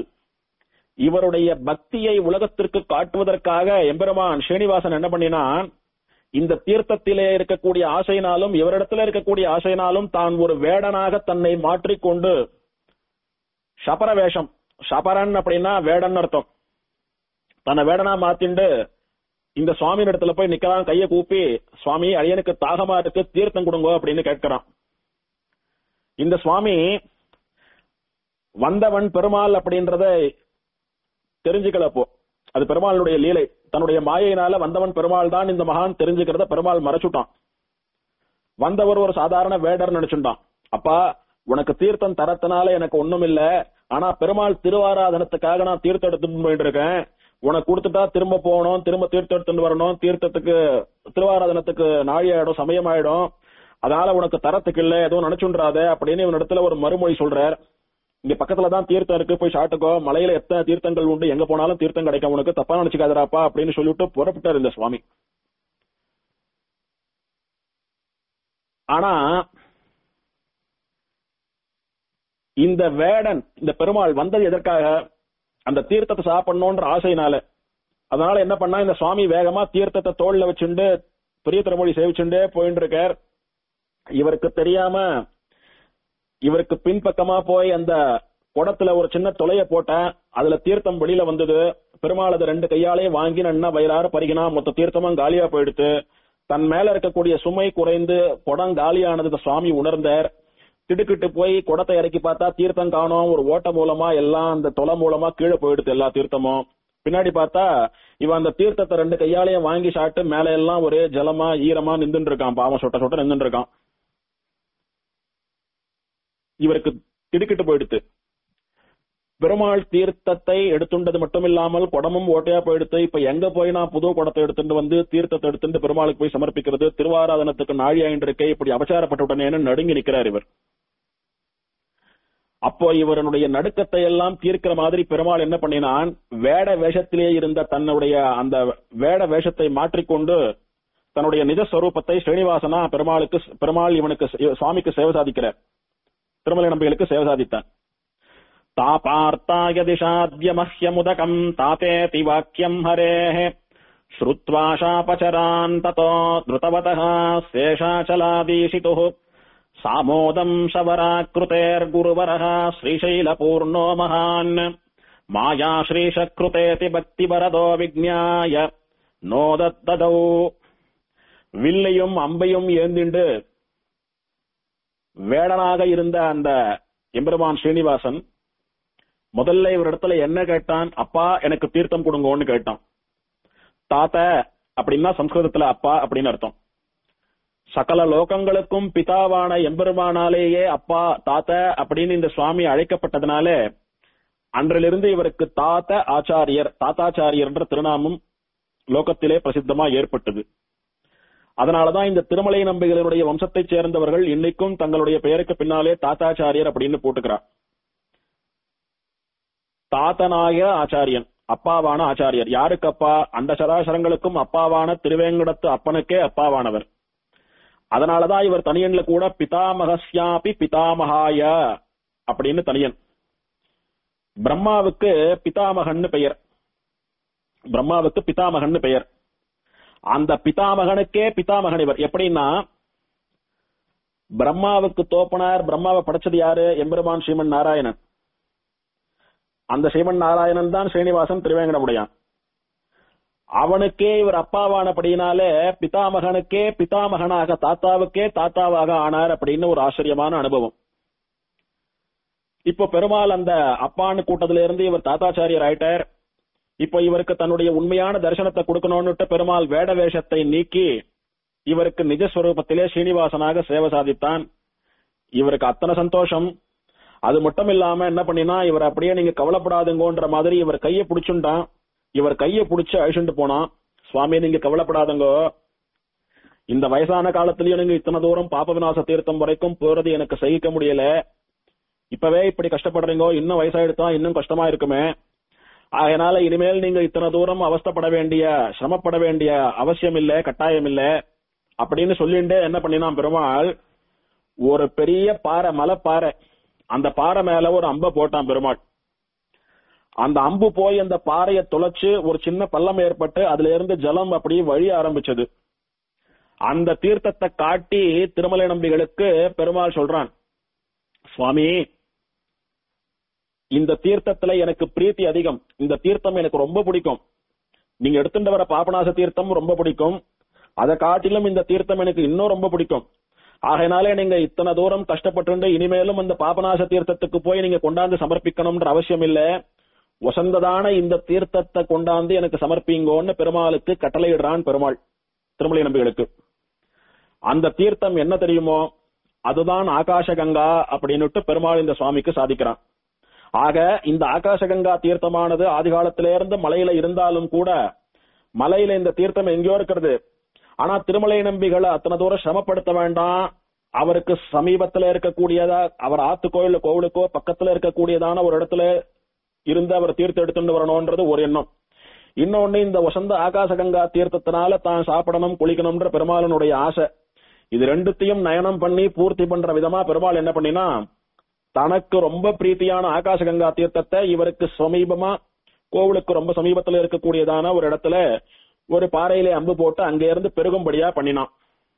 இவருடைய பக்தியை உலகத்திற்கு காட்டுவதற்காக எம்பெருமான் ஸ்ரீனிவாசன் என்ன பண்ணினான் இந்த தீர்த்தத்திலே இருக்கக்கூடிய ஆசையினாலும் இவரிடத்துல இருக்கக்கூடிய ஆசையினாலும் தான் ஒரு வேடனாக தன்னை மாற்றிக்கொண்டு சபர வேஷம் சபரன் அப்படின்னா வேடன் அர்த்தம் தன்னை வேடனா மாத்திண்டு இந்த சுவாமி இடத்துல போய் நிக்கிறான் கைய கூப்பி சுவாமி அடியனுக்கு தாகமா இருக்கு தீர்த்தம் கொடுங்க அப்படின்னு கேட்கிறான் இந்த சுவாமி வந்தவன் பெருமாள் அப்படின்றத தெரிஞ்சுக்கல அப்போ அது பெருமாளுடைய லீலை தன்னுடைய மாயையினால வந்தவன் பெருமாள் தான் இந்த மகான் தெரிஞ்சுக்கிறத பெருமாள் மறைச்சுட்டான் வந்தவர் ஒரு சாதாரண வேடர் நினைச்சுட்டான் அப்பா உனக்கு தீர்த்தம் தரத்தினால எனக்கு ஒண்ணும் இல்ல ஆனா பெருமாள் திருவாராதனத்துக்காக நான் தீர்த்தம் எடுத்துட்டு போயிட்டு இருக்கேன் உனக்கு கொடுத்துட்டா திரும்ப போகணும் திரும்ப தீர்த்தம் எடுத்துட்டு வரணும் தீர்த்தத்துக்கு திருவாராதனத்துக்கு நாழி ஆயிடும் சமயம் ஆயிடும் அதனால உனக்கு தரத்துக்கு இல்ல எதுவும் நினைச்சுன்றாத அப்படின்னு இவன் இடத்துல ஒரு மறுமொழி சொல்றார் இங்க பக்கத்துல தான் தீர்த்தம் இருக்கு போய் சாட்டுக்கோ மலையில எத்தனை தீர்த்தங்கள் உண்டு எங்க போனாலும் தீர்த்தம் கிடைக்கும் உனக்கு தப்பா நினைச்சுக்காதராப்பா அப்படின்னு சொல்லிட்டு புறப்பட்டார் இந்த சுவாமி ஆனா இந்த வேடன் இந்த பெருமாள் வந்தது எதற்காக அந்த தீர்த்தத்தை சாப்பிடணும்ன்ற ஆசையினால அதனால என்ன பண்ணா இந்த சுவாமி வேகமா தீர்த்தத்தை தோல்ல வச்சுண்டு பெரிய திருமொழி சேவிச்சுண்டே போயிட்டு இருக்கார் இவருக்கு தெரியாம இவருக்கு பின்பக்கமா போய் அந்த குடத்துல ஒரு சின்ன துளைய போட்டேன் அதுல தீர்த்தம் வெளியில வந்தது பெருமாள் அதை ரெண்டு கையாலேயே வாங்கி நன்னா வயிறார பறிக்கினா மொத்த தீர்த்தமும் காலியா போயிடுத்து தன் மேல இருக்கக்கூடிய சுமை குறைந்து குடம் காலியானது இந்த சுவாமி உணர்ந்தார் திடுக்கிட்டு போய் குடத்தை இறக்கி பார்த்தா தீர்த்தம் காணோம் ஒரு ஓட்ட மூலமா எல்லாம் அந்த தொலை மூலமா கீழே போயிடுது எல்லா தீர்த்தமும் பின்னாடி பார்த்தா இவன் அந்த தீர்த்தத்தை ரெண்டு கையாலேயே வாங்கி சாப்பிட்டு மேல எல்லாம் ஒரே ஜலமா ஈரமா நின்றுட்டு இருக்கான் பாவம் சொட்ட சொட்ட நின்றுட்டு இருக்கான் இவருக்கு திடுக்கிட்டு போயிடுத்து பெருமாள் தீர்த்தத்தை எடுத்துண்டது மட்டும் இல்லாமல் குடமும் ஓட்டையா போயிடுத்து இப்ப எங்க போய் நான் புது குடத்தை எடுத்துட்டு வந்து தீர்த்தத்தை எடுத்துட்டு பெருமாளுக்கு போய் சமர்ப்பிக்கிறது திருவாராதனத்துக்கு நாழி ஆயின்றிருக்கே இப்படி அபச்சாரப்பட்ட உடனே நடுங்கி நிக்கிறார் இவர் அப்போ இவருடைய நடுக்கத்தை எல்லாம் தீர்க்கிற மாதிரி பெருமாள் என்ன பண்ணினான் வேட வேஷத்திலே இருந்த தன்னுடைய அந்த வேட வேஷத்தை மாற்றிக்கொண்டு தன்னுடைய நிஜ ஸ்வரூபத்தை ஸ்ரீனிவாசனா பெருமாளுக்கு பெருமாள் இவனுக்கு சுவாமிக்கு சேவை சாதிக்கிறார் திருமலை நம்பிகளுக்கு சேவை சாதித்தான் तापार्ताय दिशाद्यमह्यमुदकम् तापेति वाक्यम् हरेः श्रुत्वा शापचरान् ततो द्रुतवतः शेषाचलादीशितुः सामोदम् शवराकृतेर्गुरुवरः श्रीशैलपूर्णो महान् माया श्रीशकृतेति भक्तिवरदो विज्ञाय நோதத்ததௌ வில்லையும் அம்பையும் ஏந்திண்டு வேடனாக இருந்த அந்த எம்பெருமான் ஸ்ரீனிவாசன் முதல்ல இவரிடத்துல என்ன கேட்டான் அப்பா எனக்கு தீர்த்தம் கொடுங்கன்னு கேட்டான் தாத்த அப்படின்னா சம்ஸ்கிருதத்துல அப்பா அப்படின்னு அர்த்தம் சகல லோகங்களுக்கும் பிதாவான எம்பெருமானாலேயே அப்பா தாத்த அப்படின்னு இந்த சுவாமி அழைக்கப்பட்டதுனால அன்றிலிருந்து இவருக்கு தாத்த ஆச்சாரியர் தாத்தாச்சாரியர் என்ற திருநாமம் லோகத்திலே பிரசித்தமா ஏற்பட்டது அதனாலதான் இந்த திருமலை நம்பிகளுடைய வம்சத்தைச் சேர்ந்தவர்கள் இன்னைக்கும் தங்களுடைய பெயருக்கு பின்னாலே தாத்தாச்சாரியர் அப்படின்னு போட்டுக்கிறார் தாத்தனாய ஆச்சாரியன் அப்பாவான ஆச்சாரியர் யாருக்கு அப்பா அந்த சராசரங்களுக்கும் அப்பாவான திருவேங்கடத்து அப்பனுக்கே அப்பாவானவர் அதனாலதான் இவர் தனியன்ல கூட பிதாமகஸ்யாபி பிதாமகாய அப்படின்னு தனியன் பிரம்மாவுக்கு பிதாமகன்னு பெயர் பிரம்மாவுக்கு பிதாமகன்னு பெயர் அந்த பிதாமகனுக்கே பிதாமகன் இவர் எப்படின்னா பிரம்மாவுக்கு தோப்பனார் பிரம்மாவை படைச்சது யாரு எம்பெருமான் ஸ்ரீமன் நாராயணன் அந்த ஸ்ரீமன் நாராயணன் தான் ஸ்ரீனிவாசன் திருவேங்கடமுடையான் அவனுக்கே இவர் அப்பாவானபடியினாலே பிதாமகனுக்கே பிதாமகனாக தாத்தாவுக்கே தாத்தாவாக ஆனார் அப்படின்னு ஒரு ஆச்சரியமான அனுபவம் இப்போ பெருமாள் அந்த அப்பான்னு கூட்டத்தில இருந்து இவர் தாத்தாச்சாரியர் ஆயிட்டார் இப்போ இவருக்கு தன்னுடைய உண்மையான தரிசனத்தை கொடுக்கணும்னுட்டு பெருமாள் வேட வேஷத்தை நீக்கி இவருக்கு நிஜஸ்வரூபத்திலே ஸ்ரீனிவாசனாக சேவை சாதித்தான் இவருக்கு அத்தனை சந்தோஷம் அது மட்டும் இல்லாம என்ன பண்ணினா இவர் அப்படியே நீங்க கவலைப்படாதுங்கோன்ற மாதிரி இவர் கைய புடிச்சுட்டான் இவர் கைய புடிச்சு அழிச்சுட்டு போனான் சுவாமி நீங்க கவலைப்படாதுங்கோ இந்த வயசான காலத்திலயும் நீங்க இத்தனை தூரம் பாப விநாச தீர்த்தம் வரைக்கும் போறது எனக்கு சகிக்க முடியல இப்பவே இப்படி கஷ்டப்படுறீங்கோ இன்னும் வயசாயிடுத்தா இன்னும் கஷ்டமா இருக்குமே அதனால இனிமேல் நீங்க இத்தனை தூரம் அவஸ்தப்பட வேண்டிய சிரமப்பட வேண்டிய அவசியம் இல்ல கட்டாயம் இல்ல அப்படின்னு சொல்லிட்டு என்ன பண்ணினான் பெருமாள் ஒரு பெரிய பாறை மலை பாறை அந்த பாறை மேல ஒரு அம்ப போட்டான் பெருமாள் அந்த அம்பு போய் அந்த பாறையை துளைச்சு ஒரு சின்ன பள்ளம் ஏற்பட்டு அதுல இருந்து ஜலம் அப்படியே வழிய ஆரம்பிச்சது அந்த தீர்த்தத்தை காட்டி திருமலை நம்பிகளுக்கு பெருமாள் சொல்றான் சுவாமி இந்த தீர்த்தத்துல எனக்கு பிரீத்தி அதிகம் இந்த தீர்த்தம் எனக்கு ரொம்ப பிடிக்கும் நீங்க எடுத்துட்டு வர பாபநாச தீர்த்தம் ரொம்ப பிடிக்கும் அதை காட்டிலும் இந்த தீர்த்தம் எனக்கு இன்னும் ரொம்ப பிடிக்கும் ஆகையினாலே நீங்க இத்தனை தூரம் கஷ்டப்பட்டு இனிமேலும் அந்த பாபநாச தீர்த்தத்துக்கு போய் நீங்க கொண்டாந்து சமர்ப்பிக்கணும்ன்ற அவசியம் இல்ல வசந்ததான இந்த தீர்த்தத்தை கொண்டாந்து எனக்கு சமர்ப்பிங்கோன்னு பெருமாளுக்கு கட்டளையிடுறான் பெருமாள் திருமலை நம்பிகளுக்கு அந்த தீர்த்தம் என்ன தெரியுமோ அதுதான் ஆகாசகங்கா அப்படின்னுட்டு பெருமாள் இந்த சுவாமிக்கு சாதிக்கிறான் ஆக இந்த ஆகாசகங்கா தீர்த்தமானது ஆதி காலத்திலிருந்து மலையில இருந்தாலும் கூட மலையில இந்த தீர்த்தம் எங்கேயோ இருக்கிறது ஆனா திருமலை நம்பிகளை அத்தனை தூரம் சிரமப்படுத்த வேண்டாம் அவருக்கு சமீபத்துல இருக்கக்கூடியதா அவர் ஆத்து கோயில் கோவிலுக்கோ பக்கத்துல இருக்கக்கூடியதான ஒரு இடத்துல இருந்து அவர் தீர்த்தம் எடுத்துட்டு வரணும்ன்றது ஒரு எண்ணம் இன்னொன்னு இந்த வசந்த ஆகாசகங்கா தீர்த்தத்தினால தான் சாப்பிடணும் குளிக்கணும்ன்ற பெருமாளனுடைய ஆசை இது ரெண்டுத்தையும் நயனம் பண்ணி பூர்த்தி பண்ற விதமா பெருமாள் என்ன பண்ணினா தனக்கு ரொம்ப பிரீத்தியான ஆகாசகங்கா தீர்த்தத்தை இவருக்கு சமீபமா கோவிலுக்கு ரொம்ப சமீபத்துல இருக்கக்கூடியதான ஒரு இடத்துல ஒரு பாறையிலே அம்பு போட்டு அங்க இருந்து பெருகும்படியா பண்ணினான்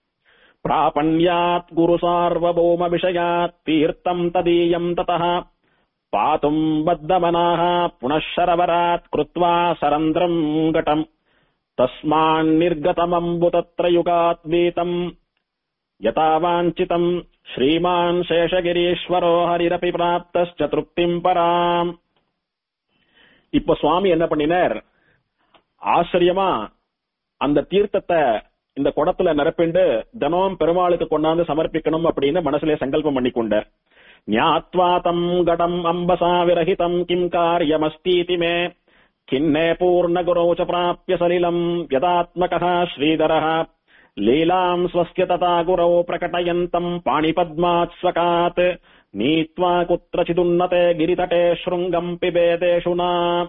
பிராபண்யாத் குரு சார்வபௌம விஷயாத் தீர்த்தம் ததீயம் ததः பாதும் பத்தமனாக புனஷரவராத் கிருத்வா சரந்திரம் கடம் தஸ்மான் நிர்கதமம்பு தத்ர யுகாத் வீதம் யதா வாஞ்சிதம் ஸ்ரீமான் சேஷகிரீஸ்வரோ ஹரிரபி பிராப்தஸ்ச திருப்திம் பராம் இப்ப சுவாமி என்ன பண்ணினார் ஆச்சரியமா அந்த தீர்த்தத்தை இந்த குடத்துல நிரப்பிண்டு தினம் பெருமாளுக்கு கொண்டாந்து சமர்ப்பிக்கணும் அப்படின்னு மனசுல சங்கல்பம் பண்ணி கொண்டார் ஞாத்வா தம் கடம் அம்பசா விரகிதம் கிம் காரியமஸ்தீதி மே கிண்ணே பூர்ண குரௌ ச பிராப்ய சலிலம் யதாத்மகः ஸ்ரீதரः லீலாம் ஸ்வஸ்ய ததா குரௌ பிரகடயந்தம் பாணிபத்மாத் ஸ்வகாத் नीत्वा कुत्रचिदुन्नते गिरितटे शृङ्गम् पिबेदेषुना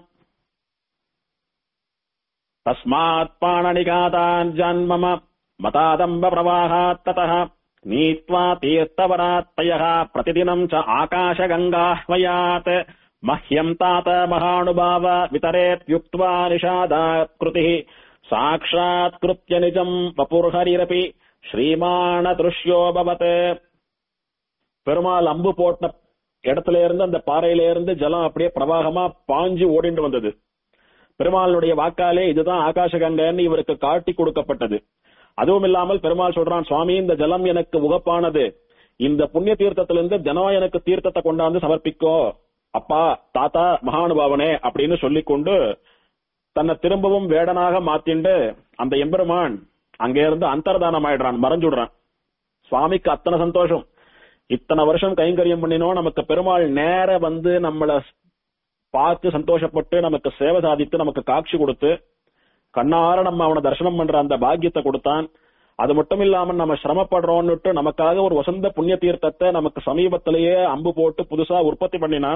तस्मात् पाणनिघाताञ्जन्मम मतादम्ब प्रवाहात् ततः नीत्वा तीर्थवरात्तयः प्रतिदिनम् च आकाशगङ्गाह्वयात् मह्यम् तात महानुभाव वितरेत्युक्त्वा निषादात् कृतिः साक्षात्कृत्य निजम् वपुर्हरिरपि श्रीमाणदृश्योऽभवत् பெருமாள் அம்பு போட்ட இடத்துல இருந்து அந்த பாறையில இருந்து ஜலம் அப்படியே பிரவாகமா பாஞ்சு ஓடிண்டு வந்தது பெருமாளுடைய வாக்காலே இதுதான் ஆகாசகங்கன்னு இவருக்கு காட்டி கொடுக்கப்பட்டது அதுவும் இல்லாமல் பெருமாள் சொல்றான் சுவாமி இந்த ஜலம் எனக்கு உகப்பானது இந்த புண்ணிய தீர்த்தத்திலிருந்து தினம் எனக்கு தீர்த்தத்தை கொண்டாந்து சமர்ப்பிக்கோ அப்பா தாத்தா மகானுபாவனே அப்படின்னு சொல்லிக்கொண்டு தன்னை திரும்பவும் வேடனாக மாத்திண்டு அந்த எம்பெருமான் அங்கே இருந்து அந்தர்தானம் ஆயிடுறான் மறைஞ்சுடுறான் சுவாமிக்கு அத்தனை சந்தோஷம் இத்தனை வருஷம் கைங்கரியம் பண்ணினோம் நமக்கு பெருமாள் நேர வந்து நம்மள பார்த்து சந்தோஷப்பட்டு நமக்கு சேவை சாதித்து நமக்கு காட்சி கொடுத்து கண்ணார நம்ம அவனை தரிசனம் பண்ற அந்த பாக்கியத்தை கொடுத்தான் அது மட்டும் இல்லாம நம்ம சிரமப்படுறோம்னுட்டு நமக்காக ஒரு வசந்த புண்ணிய தீர்த்தத்தை நமக்கு சமீபத்திலேயே அம்பு போட்டு புதுசா உற்பத்தி பண்ணினான்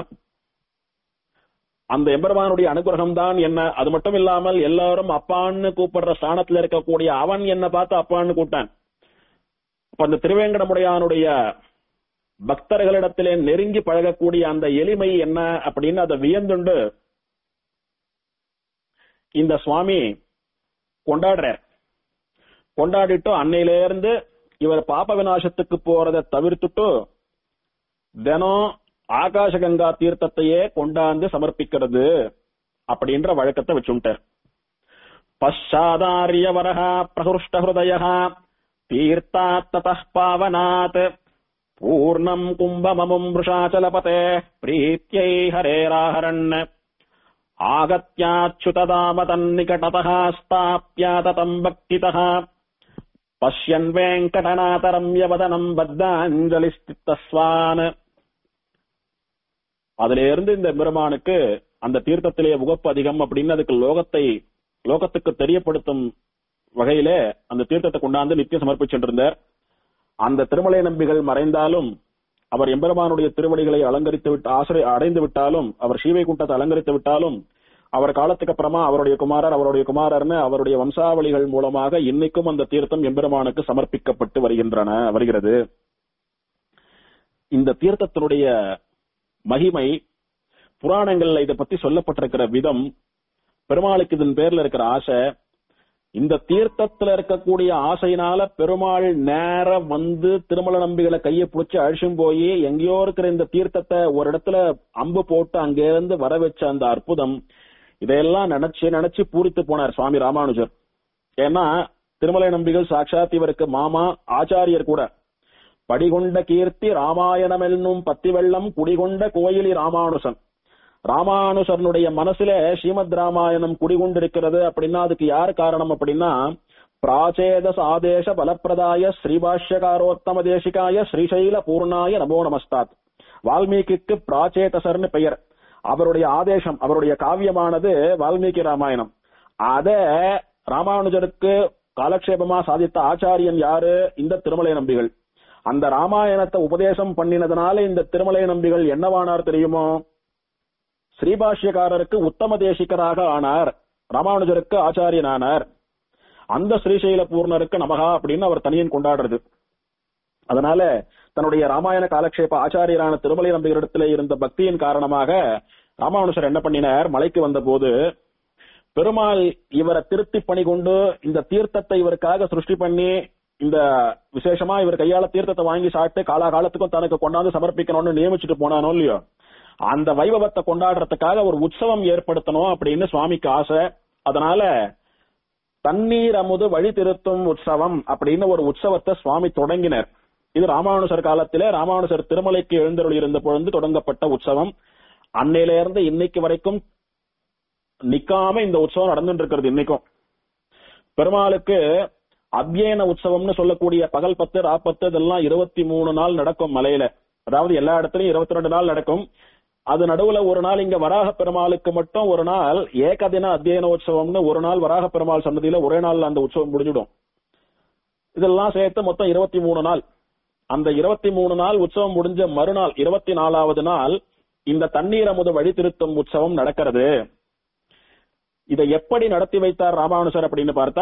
அந்த எம்பெருமானுடைய அனுகிரகம் தான் என்ன அது மட்டும் இல்லாமல் எல்லாரும் அப்பான்னு கூப்பிடுற ஸ்தானத்துல இருக்கக்கூடிய அவன் என்ன பார்த்து அப்பான்னு கூப்பிட்டான் அப்ப அந்த திருவேங்கடமுடையானுடைய பக்தர்களிடத்திலே நெருங்கி பழகக்கூடிய அந்த எளிமை என்ன அப்படின்னு அதை வியந்துண்டு இந்த சுவாமி கொண்டாடுறார் கொண்டாடிட்டு அன்னையில இருந்து இவர் பாப விநாசத்துக்கு போறதை தவிர்த்துட்டு தினம் ஆகாசகங்கா தீர்த்தத்தையே கொண்டாந்து சமர்ப்பிக்கிறது அப்படின்ற வழக்கத்தை வச்சுட்டார் பஷாதாரிய வரஹா பிரஹுஷ்ட ஹிருதய தீர்த்தாத் ததः பாவனாத் பூர்ணம் கும்பமமும் மிருஷாச்சலபதே பிரீத்யை ஹரேராஹரன் ஆகத்யாச்சுததாமதன்னிகடதः ஸ்தாப்யாததம் பக்திதः பஷ்யன் வேங்கடநாதரம்யவதனம் பத்தாஞ்சலிஸ்தித்தஸ்வான் அதுல இருந்து இந்த பெருமானுக்கு அந்த தீர்த்தத்திலே உகப்பு அதிகம் அப்படின்னு அதுக்கு லோகத்தை லோகத்துக்கு தெரியப்படுத்தும் வகையிலே அந்த தீர்த்தத்தை கொண்டாந்து நித்தியம் சமர்ப்பிச்சுட்டு இருந்தார் அந்த திருமலை நம்பிகள் மறைந்தாலும் அவர் எம்பெருமானுடைய திருவடிகளை அலங்கரித்து விட்டு ஆசிரிய அடைந்து விட்டாலும் அவர் ஸ்ரீவைகுண்டத்தை அலங்கரித்து விட்டாலும் அவர் காலத்துக்கு அப்புறமா அவருடைய குமாரர் அவருடைய குமாரர்னு அவருடைய வம்சாவளிகள் மூலமாக இன்னைக்கும் அந்த தீர்த்தம் எம்பெருமானுக்கு சமர்ப்பிக்கப்பட்டு வருகின்றன வருகிறது இந்த தீர்த்தத்தினுடைய மகிமை புராணங்கள்ல இதை பத்தி சொல்லப்பட்டிருக்கிற விதம் பெருமாளுக்கு இதன் பேர்ல இருக்கிற ஆசை இந்த தீர்த்தத்துல இருக்கக்கூடிய ஆசையினால பெருமாள் நேர வந்து திருமல நம்பிகளை கையை பிடிச்சு அழிச்சும் போய் எங்கேயோ இருக்கிற இந்த தீர்த்தத்தை ஒரு இடத்துல அம்பு போட்டு அங்கிருந்து வர வச்ச அந்த அற்புதம் இதையெல்லாம் நினைச்சு நினைச்சு பூரித்து போனார் சுவாமி ராமானுஜர் ஏன்னா திருமலை நம்பிகள் சாட்சாத் இவருக்கு மாமா ஆச்சாரியர் கூட படிகொண்ட கீர்த்தி ராமாயணம் என்னும் பத்தி வெள்ளம் குடிகொண்ட கோயிலி ராமானுசன் ராமானுசனுடைய மனசுல ஸ்ரீமத் ராமாயணம் குடிகொண்டிருக்கிறது அப்படின்னா அதுக்கு யார் காரணம் அப்படின்னா பிராச்சேத ஆதேச பலப்பிரதாய ஸ்ரீபாஷ்யகாரோத்தம தேசிகாய ஸ்ரீசைல பூர்ணாய நமோ நமஸ்தாத் வால்மீகிக்கு பிராச்சேதசர்னு பெயர் அவருடைய ஆதேசம் அவருடைய காவியமானது வால்மீகி ராமாயணம் அத ராமானுஜருக்கு காலக்ஷேபமா சாதித்த ஆச்சாரியன் யாரு இந்த திருமலை நம்பிகள் அந்த ராமாயணத்தை உபதேசம் பண்ணினதுனால இந்த திருமலை நம்பிகள் என்னவானார் தெரியுமோ ஸ்ரீபாஷ்யக்காரருக்கு உத்தம தேசிகராக ஆனார் ராமானுஜருக்கு ஆச்சாரியனானார் அந்த ஸ்ரீசைல பூர்ணருக்கு நமகா அப்படின்னு அவர் தனியன் கொண்டாடுறது அதனால தன்னுடைய ராமாயண காலக்ஷேப ஆச்சாரியரான திருமலை நம்பிகளிடத்துல இருந்த பக்தியின் காரணமாக ராமானுஜர் என்ன பண்ணினார் மலைக்கு வந்த போது பெருமாள் இவரை திருத்தி பணி கொண்டு இந்த தீர்த்தத்தை இவருக்காக சிருஷ்டி பண்ணி இந்த விசேஷமா இவர் கையால தீர்த்தத்தை வாங்கி சாப்பிட்டு காலாகாலத்துக்கும் தனக்கு கொண்டாந்து சமர்ப்பிக்கணும்னு நியமிச்சுட்டு போனானோ இல்லையோ அந்த வைபவத்தை கொண்டாடுறதுக்காக ஒரு உற்சவம் ஏற்படுத்தணும் அப்படின்னு சுவாமிக்கு ஆசை அதனால தண்ணீர் அமுது வழி திருத்தும் உற்சவம் அப்படின்னு ஒரு உற்சவத்தை சுவாமி தொடங்கினர் இது ராமானுஜர் காலத்திலே ராமானுஜர் திருமலைக்கு எழுந்தருள் இருந்த பொழுது தொடங்கப்பட்ட உற்சவம் அன்னையில இருந்து இன்னைக்கு வரைக்கும் நிக்காம இந்த உற்சவம் நடந்துட்டு இருக்கிறது இன்னைக்கும் பெருமாளுக்கு அத்தியன உற்சவம்னு சொல்லக்கூடிய பகல் பத்து ராப்பத்து இதெல்லாம் இருபத்தி மூணு நாள் நடக்கும் மலையில அதாவது எல்லா இடத்துலயும் இருபத்தி ரெண்டு நாள் நடக்கும் அது நடுவுல ஒரு நாள் இங்க வராக பெருமாளுக்கு மட்டும் ஒரு நாள் ஏகதின அத்தியன உற்சவம்னு ஒரு நாள் வராக பெருமாள் சன்னதியில ஒரே நாள்ல அந்த உற்சவம் முடிஞ்சிடும் இதெல்லாம் சேர்த்து மொத்தம் இருபத்தி மூணு நாள் அந்த இருபத்தி மூணு நாள் உற்சவம் முடிஞ்ச மறுநாள் இருபத்தி நாலாவது நாள் இந்த தண்ணீர் அமுத வழி திருத்தும் உற்சவம் நடக்கிறது இதை எப்படி நடத்தி வைத்தார் ராமானுஜர் அப்படின்னு பார்த்தா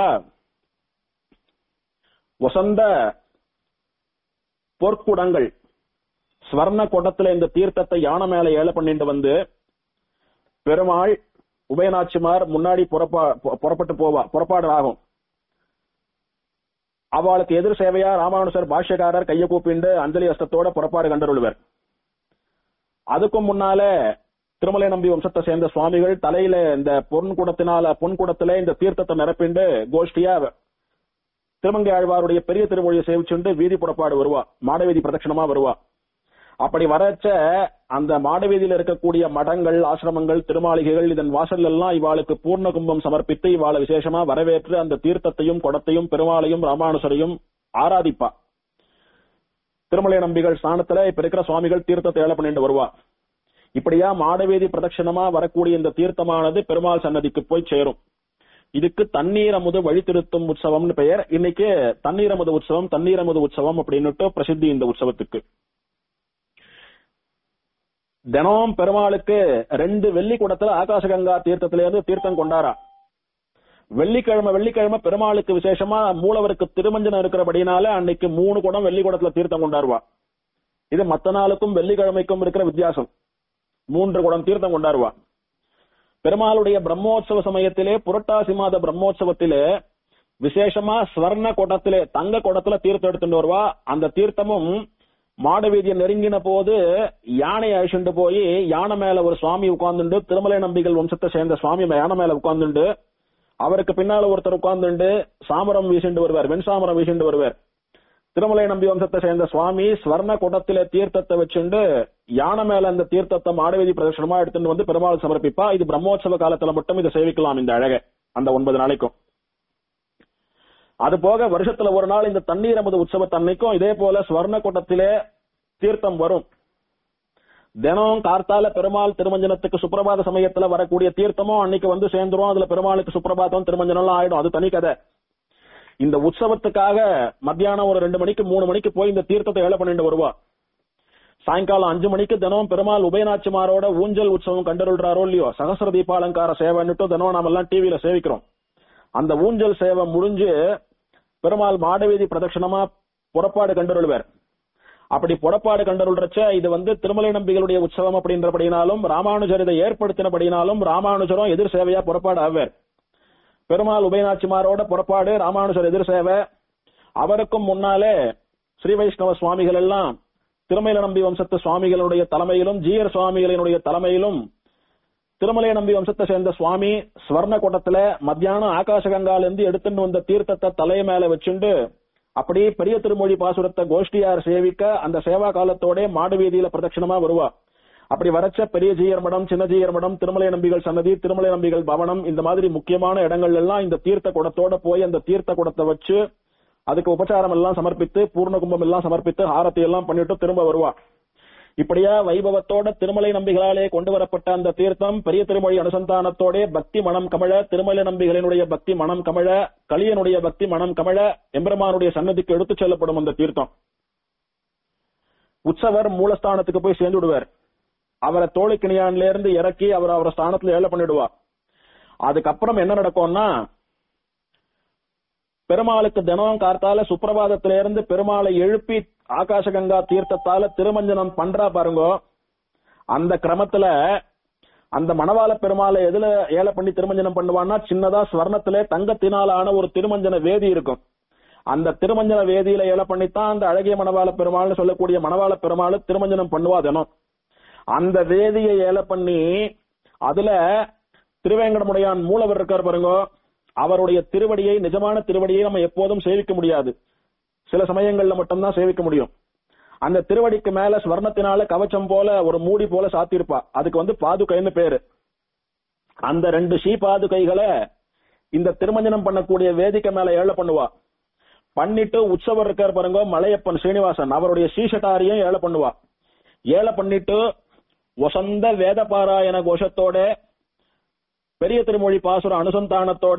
வசந்த பொற்குடங்கள் ஸ்வர்ண குடத்துல இந்த தீர்த்தத்தை யானை மேல ஏழை பண்ணிட்டு வந்து பெருமாள் உபயநாச்சிமார் முன்னாடி புறப்பா பு- புறப்பட்டு போவா புறப்பாடு ஆகும் அவளுக்கு எதிர் சேவையா ராமானுஜர் பாஷ்யக்காரர் கையை கூப்பிண்டு அஞ்சலி அஸ்தத்தோட புறப்பாடு கண்டருள்வர் அதுக்கும் முன்னால திருமலை நம்பி வம்சத்தை சேர்ந்த சுவாமிகள் தலையில இந்த பொன் குடத்தினால பொன் குடத்துல இந்த தீர்த்தத்தை நிரப்பிண்டு கோஷ்டியா திருமங்கை ஆழ்வாருடைய பெரிய திருமொழியை சேவிச்சுண்டு வீதி புறப்பாடு வருவா மாடவீதி பிரதட்சணமா வருவா அப்படி வரச்ச அந்த மாடவீதியில இருக்கக்கூடிய மடங்கள் ஆசிரமங்கள் திருமாளிகைகள் இதன் வாசல் எல்லாம் இவாளுக்கு பூர்ண கும்பம் சமர்ப்பித்து இவாளை விசேஷமா வரவேற்று அந்த தீர்த்தத்தையும் குடத்தையும் பெருமாளையும் ராமானுசரையும் ஆராதிப்பா திருமலை நம்பிகள் ஸ்தானத்துல இப்ப இருக்கிற சுவாமிகள் தீர்த்தத்தை ஏழை பண்ணிட்டு வருவா இப்படியா மாடவேதி பிரதட்சணமா வரக்கூடிய இந்த தீர்த்தமானது பெருமாள் சன்னதிக்கு போய் சேரும் இதுக்கு தண்ணீர் அமுது வழி திருத்தும் உற்சவம்னு பெயர் இன்னைக்கு தண்ணீர் அமுது உற்சவம் தண்ணீர் அமுது உற்சவம் அப்படின்னுட்டு பிரசித்தி இந்த உற்சவத்துக்கு தினம் பெருமாளுக்கு ரெண்டு வெள்ளி குடத்துல ஆகாசகங்கா தீர்த்தத்தில இருந்து தீர்த்தம் கொண்டாரா வெள்ளிக்கிழமை வெள்ளிக்கிழமை பெருமாளுக்கு விசேஷமா மூலவருக்கு திருமஞ்சனம் இருக்கிறபடினால அன்னைக்கு மூணு குடம் வெள்ளி குடத்துல தீர்த்தம் கொண்டாடுவா இது மத்த நாளுக்கும் வெள்ளிக்கிழமைக்கும் இருக்கிற வித்தியாசம் மூன்று குடம் தீர்த்தம் கொண்டாடுவா பெருமாளுடைய பிரம்மோற்சவ சமயத்திலே புரட்டாசி மாத பிரம்மோற்சவத்திலே விசேஷமா ஸ்வர்ண குடத்திலே தங்க குடத்துல தீர்த்தம் எடுத்துட்டு வருவா அந்த தீர்த்தமும் மாடவீதியை நெருங்கின போது யானை அழிச்சுட்டு போய் யானை மேல ஒரு சுவாமி உட்கார்ந்துண்டு திருமலை நம்பிகள் வம்சத்தை சேர்ந்த சுவாமி யானை மேல உட்கார்ந்துண்டு அவருக்கு பின்னால ஒருத்தர் உட்கார்ந்துண்டு சாமரம் வீசிண்டு வருவார் வெண்சாமரம் வீசிண்டு வருவார் திருமலை நம்பி வம்சத்தை சேர்ந்த சுவாமி ஸ்வர்ண குடத்தில தீர்த்தத்தை வச்சுண்டு யானை மேல அந்த தீர்த்தத்தை மாடவீதி பிரதர்ஷனமா எடுத்துட்டு வந்து பெருமாள் சமர்ப்பிப்பா இது பிரம்மோற்சவ காலத்துல மட்டும் இதை சேவிக்கலாம் இந்த அழகை அந்த ஒன்பது நாளைக்கும் அது போக வருஷத்துல ஒரு நாள் இந்த தண்ணீர் அமுது உற்சவத்தன்னைக்கும் இதே போல ஸ்வர்ண குடத்திலே தீர்த்தம் வரும் தினம் கார்த்தால பெருமாள் திருமஞ்சனத்துக்கு சுப்பிரபாத சமயத்துல வரக்கூடிய தீர்த்தமும் அன்னைக்கு வந்து சேர்ந்துரும் அதுல பெருமாளுக்கு சுப்பிரபாதம் திருமஞ்சனம் எல்லாம் ஆயிடும் அது தனி கதை இந்த உற்சவத்துக்காக மத்தியானம் ஒரு ரெண்டு மணிக்கு மூணு மணிக்கு போய் இந்த தீர்த்தத்தை ஏழை பண்ணிட்டு வருவா சாயங்காலம் அஞ்சு மணிக்கு தினம் பெருமாள் உபயநாச்சிமாரோட ஊஞ்சல் உற்சவம் கண்டருள்றாரோ இல்லையோ சகசர தீபாலங்கார சேவைன்னுட்டு தினம் நாம எல்லாம் டிவியில சேவிக்கிறோம் அந்த ஊஞ்சல் சேவை முடிஞ்சு பெருமாள் மாடவீதி பிரதட்சணமா புறப்பாடு கண்டருள்வர் அப்படி புறப்பாடு கண்டருள்றச்ச இது வந்து திருமலை நம்பிகளுடைய உற்சவம் அப்படின்றபடினாலும் ராமானுஜர் இதை ஏற்படுத்தினபடினாலும் ராமானுஜரும் எதிர் சேவையா புறப்பாடு ஆவார் பெருமாள் உபயநாச்சிமாரோட புறப்பாடு ராமானுஜர் எதிர் சேவை அவருக்கும் முன்னாலே ஸ்ரீ வைஷ்ணவ சுவாமிகள் எல்லாம் திருமலை நம்பி வம்சத்து சுவாமிகளுடைய தலைமையிலும் ஜீயர் சுவாமிகளினுடைய தலைமையிலும் திருமலை நம்பி வம்சத்தை சேர்ந்த சுவாமி ஸ்வர்ண கூட்டத்துல மத்தியானம் ஆகாசகங்கால இருந்து எடுத்துட்டு வந்த தீர்த்தத்தை தலை மேல வச்சுண்டு அப்படி பெரிய திருமொழி பாசுரத்தை கோஷ்டியார் சேவிக்க அந்த சேவா காலத்தோட மாடு வீதியில பிரதட்சணமா வருவா அப்படி வரச்ச பெரிய ஜீயர் மடம் சின்ன ஜீயர் மடம் திருமலை நம்பிகள் சன்னதி திருமலை நம்பிகள் பவனம் இந்த மாதிரி முக்கியமான இடங்கள் எல்லாம் இந்த தீர்த்த குடத்தோட போய் அந்த தீர்த்த குடத்தை வச்சு அதுக்கு உபச்சாரம் எல்லாம் சமர்ப்பித்து பூர்ண கும்பம் எல்லாம் சமர்ப்பித்து ஆரத்தி எல்லாம் பண்ணிட்டு திரும்ப வருவா இப்படியா வைபவத்தோட திருமலை நம்பிகளாலே கொண்டு வரப்பட்ட அந்த தீர்த்தம் பெரிய திருமொழி அனுசந்தானத்தோட பக்தி மனம் கமழ திருமலை நம்பிகளினுடைய பக்தி மனம் கமழ கலியனுடைய பக்தி மனம் கமழ எம்பெருமானுடைய சன்னதிக்கு எடுத்துச் செல்லப்படும் அந்த தீர்த்தம் உற்சவர் மூலஸ்தானத்துக்கு போய் சேர்ந்து விடுவார் அவரை தோழிக்கிணியான்ல இருந்து இறக்கி அவர் அவரை ஸ்தானத்துல ஏழை பண்ணிடுவா அதுக்கப்புறம் என்ன நடக்கும்னா பெருமாளுக்கு தினம் கார்த்தால சுப்பிரபாதத்தில இருந்து பெருமாளை எழுப்பி ஆகாசகங்கா தீர்த்தத்தால திருமஞ்சனம் பண்றா பாருங்க அந்த கிரமத்துல அந்த மணவாள பெருமாளை எதுல ஏழை பண்ணி திருமஞ்சனம் பண்ணுவான்னா சின்னதா ஸ்வர்ணத்திலே தங்கத்தினால் ஆன ஒரு திருமஞ்சன வேதி இருக்கும் அந்த திருமஞ்சன வேதியில ஏழை பண்ணித்தான் அந்த அழகிய மணவாள பெருமாள்னு சொல்லக்கூடிய மணவாள பெருமாள் திருமஞ்சனம் பண்ணுவா தினம் அந்த வேதியை ஏழை பண்ணி அதுல திருவேங்கடமுடையான் மூலவர் இருக்கார் பாருங்க அவருடைய திருவடியை நிஜமான திருவடியை நம்ம எப்போதும் சேவிக்க முடியாது சில சமயங்கள்ல மட்டும்தான் சேவிக்க முடியும் அந்த திருவடிக்கு மேல ஸ்வர்ணத்தினால கவச்சம் போல ஒரு மூடி போல சாத்திருப்பா அதுக்கு வந்து பாதுகைன்னு பேரு அந்த ரெண்டு ஸ்ரீ பாதுகைகளை இந்த திருமஞ்சனம் பண்ணக்கூடிய வேதிக்கை மேல ஏழை பண்ணுவா பண்ணிட்டு உற்சவர் இருக்கார் பாருங்க மலையப்பன் ஸ்ரீனிவாசன் அவருடைய ஸ்ரீஷட்டாரியும் ஏழை பண்ணுவா ஏழை பண்ணிட்டு வசந்த வேத பாராயண கோஷத்தோட பெரிய திருமொழி பாசுர அனுசந்தானத்தோட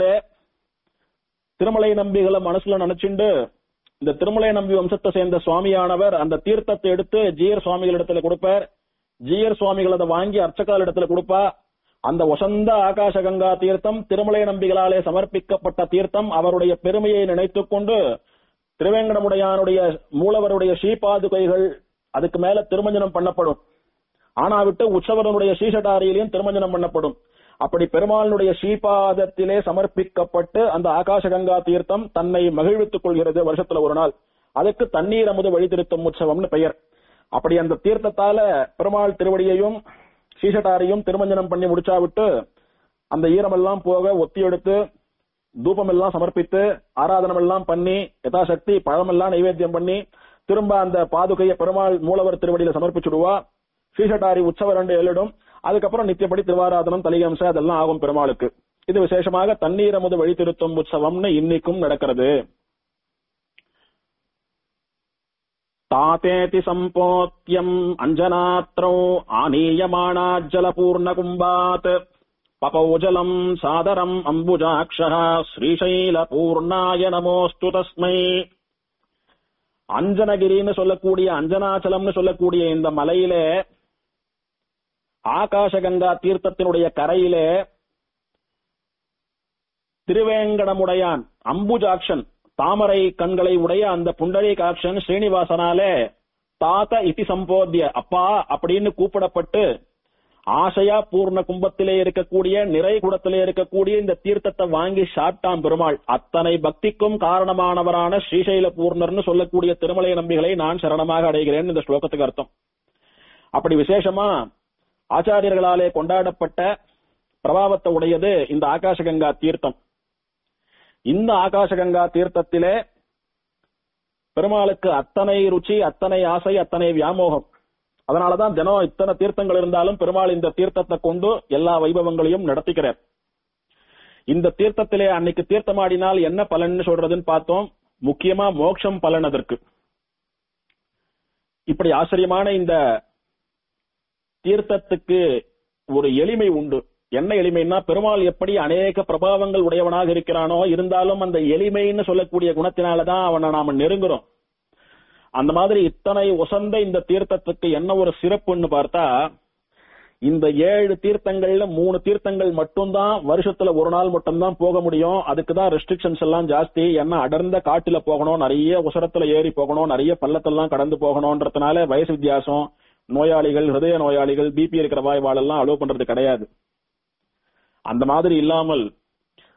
திருமலை நம்பிகளை மனசுல நினைச்சுண்டு இந்த திருமலை நம்பி வம்சத்தை சேர்ந்த சுவாமியானவர் அந்த தீர்த்தத்தை எடுத்து ஜீயர் சுவாமிகள் இடத்துல கொடுப்பார் ஜீயர் சுவாமிகள் அதை வாங்கி அர்ச்சகால் இடத்துல கொடுப்பா அந்த வசந்த ஆகாச கங்கா தீர்த்தம் திருமலை நம்பிகளாலே சமர்ப்பிக்கப்பட்ட தீர்த்தம் அவருடைய பெருமையை நினைத்துக் கொண்டு திருவேங்கடமுடையானுடைய மூலவருடைய ஸ்ரீபாதுகைகள் அதுக்கு மேல திருமஞ்சனம் பண்ணப்படும் ஆனா விட்டு உற்சவரனுடைய ஸ்ரீசட்டாரியிலையும் திருமஞ்சனம் பண்ணப்படும் அப்படி பெருமாளுடைய ஸ்ரீபாதத்திலே சமர்ப்பிக்கப்பட்டு அந்த ஆகாசகங்கா தீர்த்தம் தன்னை மகிழ்வித்துக் கொள்கிறது வருஷத்துல ஒரு நாள் அதுக்கு தண்ணீர் அமுது வழிதிருத்தும் உற்சவம்னு பெயர் அப்படி அந்த தீர்த்தத்தால பெருமாள் திருவடியையும் ஸ்ரீசட்டாரையும் திருமஞ்சனம் பண்ணி முடிச்சா விட்டு அந்த ஈரமெல்லாம் போக ஒத்தி எடுத்து தூபம் எல்லாம் சமர்ப்பித்து ஆராதனம் எல்லாம் பண்ணி யதாசக்தி பழமெல்லாம் நைவேத்தியம் பண்ணி திரும்ப அந்த பாதுகையை பெருமாள் மூலவர் திருவடியில சமர்ப்பிச்சுடுவா ஸ்ரீசட்டாரி உற்சவர் ரெண்டு எழுடும் அதுக்கப்புறம் நித்தியப்படி திருவாராதனம் தலிகம்ச அதெல்லாம் ஆகும் பெருமாளுக்கு இது விசேஷமாக தண்ணீர் அமுது வழி திருத்தும் உற்சவம்னு இன்னைக்கும் நடக்கிறது தாத்தேதி சம்போத்தியம் அஞ்சனாத்ரோ ஆனீயமானாஜல பூர்ண கும்பாத் பபௌஜலம் சாதரம் அம்புஜாட்சः ஸ்ரீசைல பூர்ணாய நமோஸ்து தஸ்மை அஞ்சனகிரின்னு சொல்லக்கூடிய அஞ்சனாச்சலம்னு சொல்லக்கூடிய இந்த மலையிலே ஆகாசகங்கா தீர்த்தத்தினுடைய கரையிலே திருவேங்கடமுடையான் அம்புஜாக்ஷன் தாமரை கண்களை உடைய அந்த புண்டரீகாட்சன் ஸ்ரீனிவாசனாலே தாத்த இதி சம்போத்திய அப்பா அப்படின்னு கூப்பிடப்பட்டு ஆசையா பூர்ண கும்பத்திலே இருக்கக்கூடிய நிறை குடத்திலே இருக்கக்கூடிய இந்த தீர்த்தத்தை வாங்கி சாப்பிட்டான் பெருமாள் அத்தனை பக்திக்கும் காரணமானவரான ஸ்ரீசைல பூர்ணர்னு சொல்லக்கூடிய திருமலை நம்பிகளை நான் சரணமாக அடைகிறேன் இந்த ஸ்லோகத்துக்கு அர்த்தம் அப்படி விசேஷமா ஆச்சாரியர்களாலே கொண்டாடப்பட்ட பிரபாவத்தை உடையது இந்த ஆகாசகங்கா தீர்த்தம் இந்த ஆகாசகங்கா தீர்த்தத்திலே பெருமாளுக்கு அத்தனை ருச்சி அத்தனை ஆசை அத்தனை வியாமோகம் அதனாலதான் தினம் இத்தனை தீர்த்தங்கள் இருந்தாலும் பெருமாள் இந்த தீர்த்தத்தை கொண்டு எல்லா வைபவங்களையும் நடத்திக்கிறார் இந்த தீர்த்தத்திலே அன்னைக்கு தீர்த்தமாடினால் என்ன பலன்னு சொல்றதுன்னு பார்த்தோம் முக்கியமா மோட்சம் பலன் அதற்கு இப்படி ஆச்சரியமான இந்த தீர்த்தத்துக்கு ஒரு எளிமை உண்டு என்ன எளிமைன்னா பெருமாள் எப்படி அநேக பிரபாவங்கள் உடையவனாக இருக்கிறானோ இருந்தாலும் அந்த எளிமைன்னு சொல்லக்கூடிய குணத்தினாலதான் அவனை நாம நெருங்குறோம் அந்த மாதிரி இத்தனை உசந்த இந்த தீர்த்தத்துக்கு என்ன ஒரு சிறப்புன்னு பார்த்தா இந்த ஏழு தீர்த்தங்கள்ல மூணு தீர்த்தங்கள் மட்டும்தான் வருஷத்துல ஒரு நாள் மட்டும்தான் போக முடியும் அதுக்கு தான் ரெஸ்ட்ரிக்ஷன்ஸ் எல்லாம் ஜாஸ்தி ஏன்னா அடர்ந்த காட்டுல போகணும் நிறைய உசரத்துல ஏறி போகணும் நிறைய பள்ளத்தெல்லாம் கடந்து போகணும்ன்றதுனால வயசு வித்தியாசம் நோயாளிகள் ஹிருதய நோயாளிகள் பிபி இருக்கிற வாய்வாளெல்லாம் அலோவ் பண்றது கிடையாது அந்த மாதிரி இல்லாமல்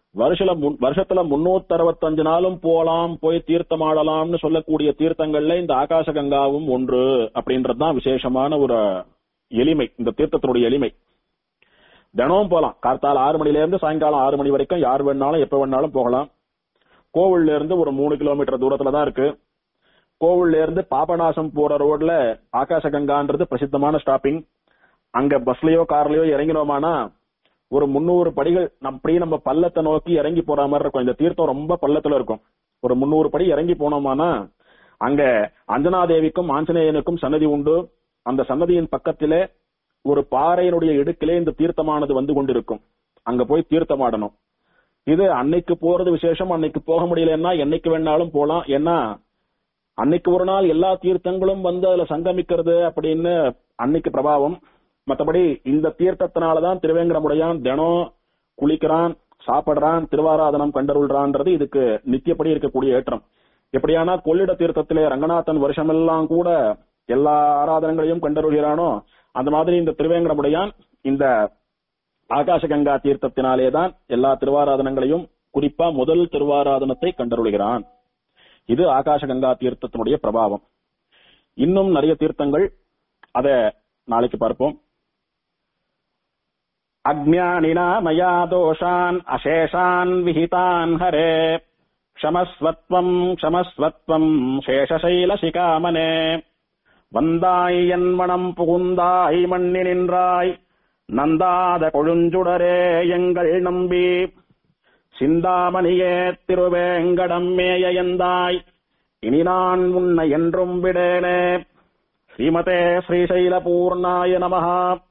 வருஷல முன்- வருஷத்துல முன்னூத்தி அறுபத்தஞ்சு நாளும் போலாம் போய் தீர்த்தமாடலாம்னு சொல்லக்கூடிய தீர்த்தங்கள்ல இந்த ஆகாச கங்காவும் ஒன்று அப்படின்றதுதான் விசேஷமான ஒரு எளிமை இந்த தீர்த்தத்தினுடைய எளிமை தினமும் போலாம் கார்த்தால ஆறு மணில இருந்து சாயங்காலம் ஆறு மணி வரைக்கும் யார் வேணாலும் எப்ப வேணாலும் போகலாம் கோவில்ல இருந்து ஒரு மூணு கிலோமீட்டர் தூரத்துல தான் இருக்கு கோவில்ல இருந்து பாபநாசம் போற ரோட்ல ஆகாச கங்கான்றது பிரசித்தமான ஸ்டாப்பிங் அங்க பஸ்லயோ கார்லயோ இறங்கினோமானா ஒரு முந்நூறு படிகள் நம் அப்படியே நம்ம பள்ளத்தை நோக்கி இறங்கி போற மாதிரி இருக்கும் இந்த தீர்த்தம் ரொம்ப பள்ளத்துல இருக்கும் ஒரு முந்நூறு படி இறங்கி போனோமானா அங்க அஞ்சனாதேவிக்கும் ஆஞ்சநேயனுக்கும் சன்னதி உண்டு அந்த சன்னதியின் பக்கத்திலே ஒரு பாறையினுடைய இடுக்கிலே இந்த தீர்த்தமானது வந்து கொண்டிருக்கும் அங்க போய் தீர்த்தமாடணும் இது அன்னைக்கு போறது விசேஷம் அன்னைக்கு போக முடியலன்னா என்னைக்கு வேணாலும் போலாம் ஏன்னா அன்னைக்கு ஒரு நாள் எல்லா தீர்த்தங்களும் வந்து அதுல சங்கமிக்கிறது அப்படின்னு அன்னைக்கு பிரபாவம் மத்தபடி இந்த தீர்த்தத்தினாலதான் திருவேங்கடமுடையான் தினம் குளிக்கிறான் சாப்பிடுறான் திருவாராதனம் கண்டருள்றான்றது இதுக்கு நித்தியப்படி இருக்கக்கூடிய ஏற்றம் எப்படியானா கொள்ளிட தீர்த்தத்திலே ரங்கநாதன் வருஷமெல்லாம் கூட எல்லா ஆராதனங்களையும் கண்டருள்கிறானோ அந்த மாதிரி இந்த திருவேங்கடமுடையான் இந்த ஆகாசகங்கா தீர்த்தத்தினாலேதான் எல்லா திருவாராதனங்களையும் குறிப்பா முதல் திருவாராதனத்தை கண்டருளுகிறான் இது ஆகாசகங்கா தீர்த்தத்தினுடைய பிரபாவம் இன்னும் நிறைய தீர்த்தங்கள் அத நாளைக்கு பார்ப்போம் அஜ்ஞானினா மயா தோஷான் அசேஷான் விஹிதான் ஹரே க்ஷமஸ்வத்வம் க்ஷமஸ்வத்வம் சேஷசைல சிகாமனே வந்தாய் என் மனம் புகுந்தாய் மண்ணி நின்றாய் நந்தாத கொழுஞ்சுடரே எங்கள் நம்பி சிந்தாமணியே திருவேங்கடம் மேயந்தாய் இனி நான் உன்னை என்றும் விடேனே ஸ்ரீமதே ஸ்ரீசைல பூர்ணாய நமஹா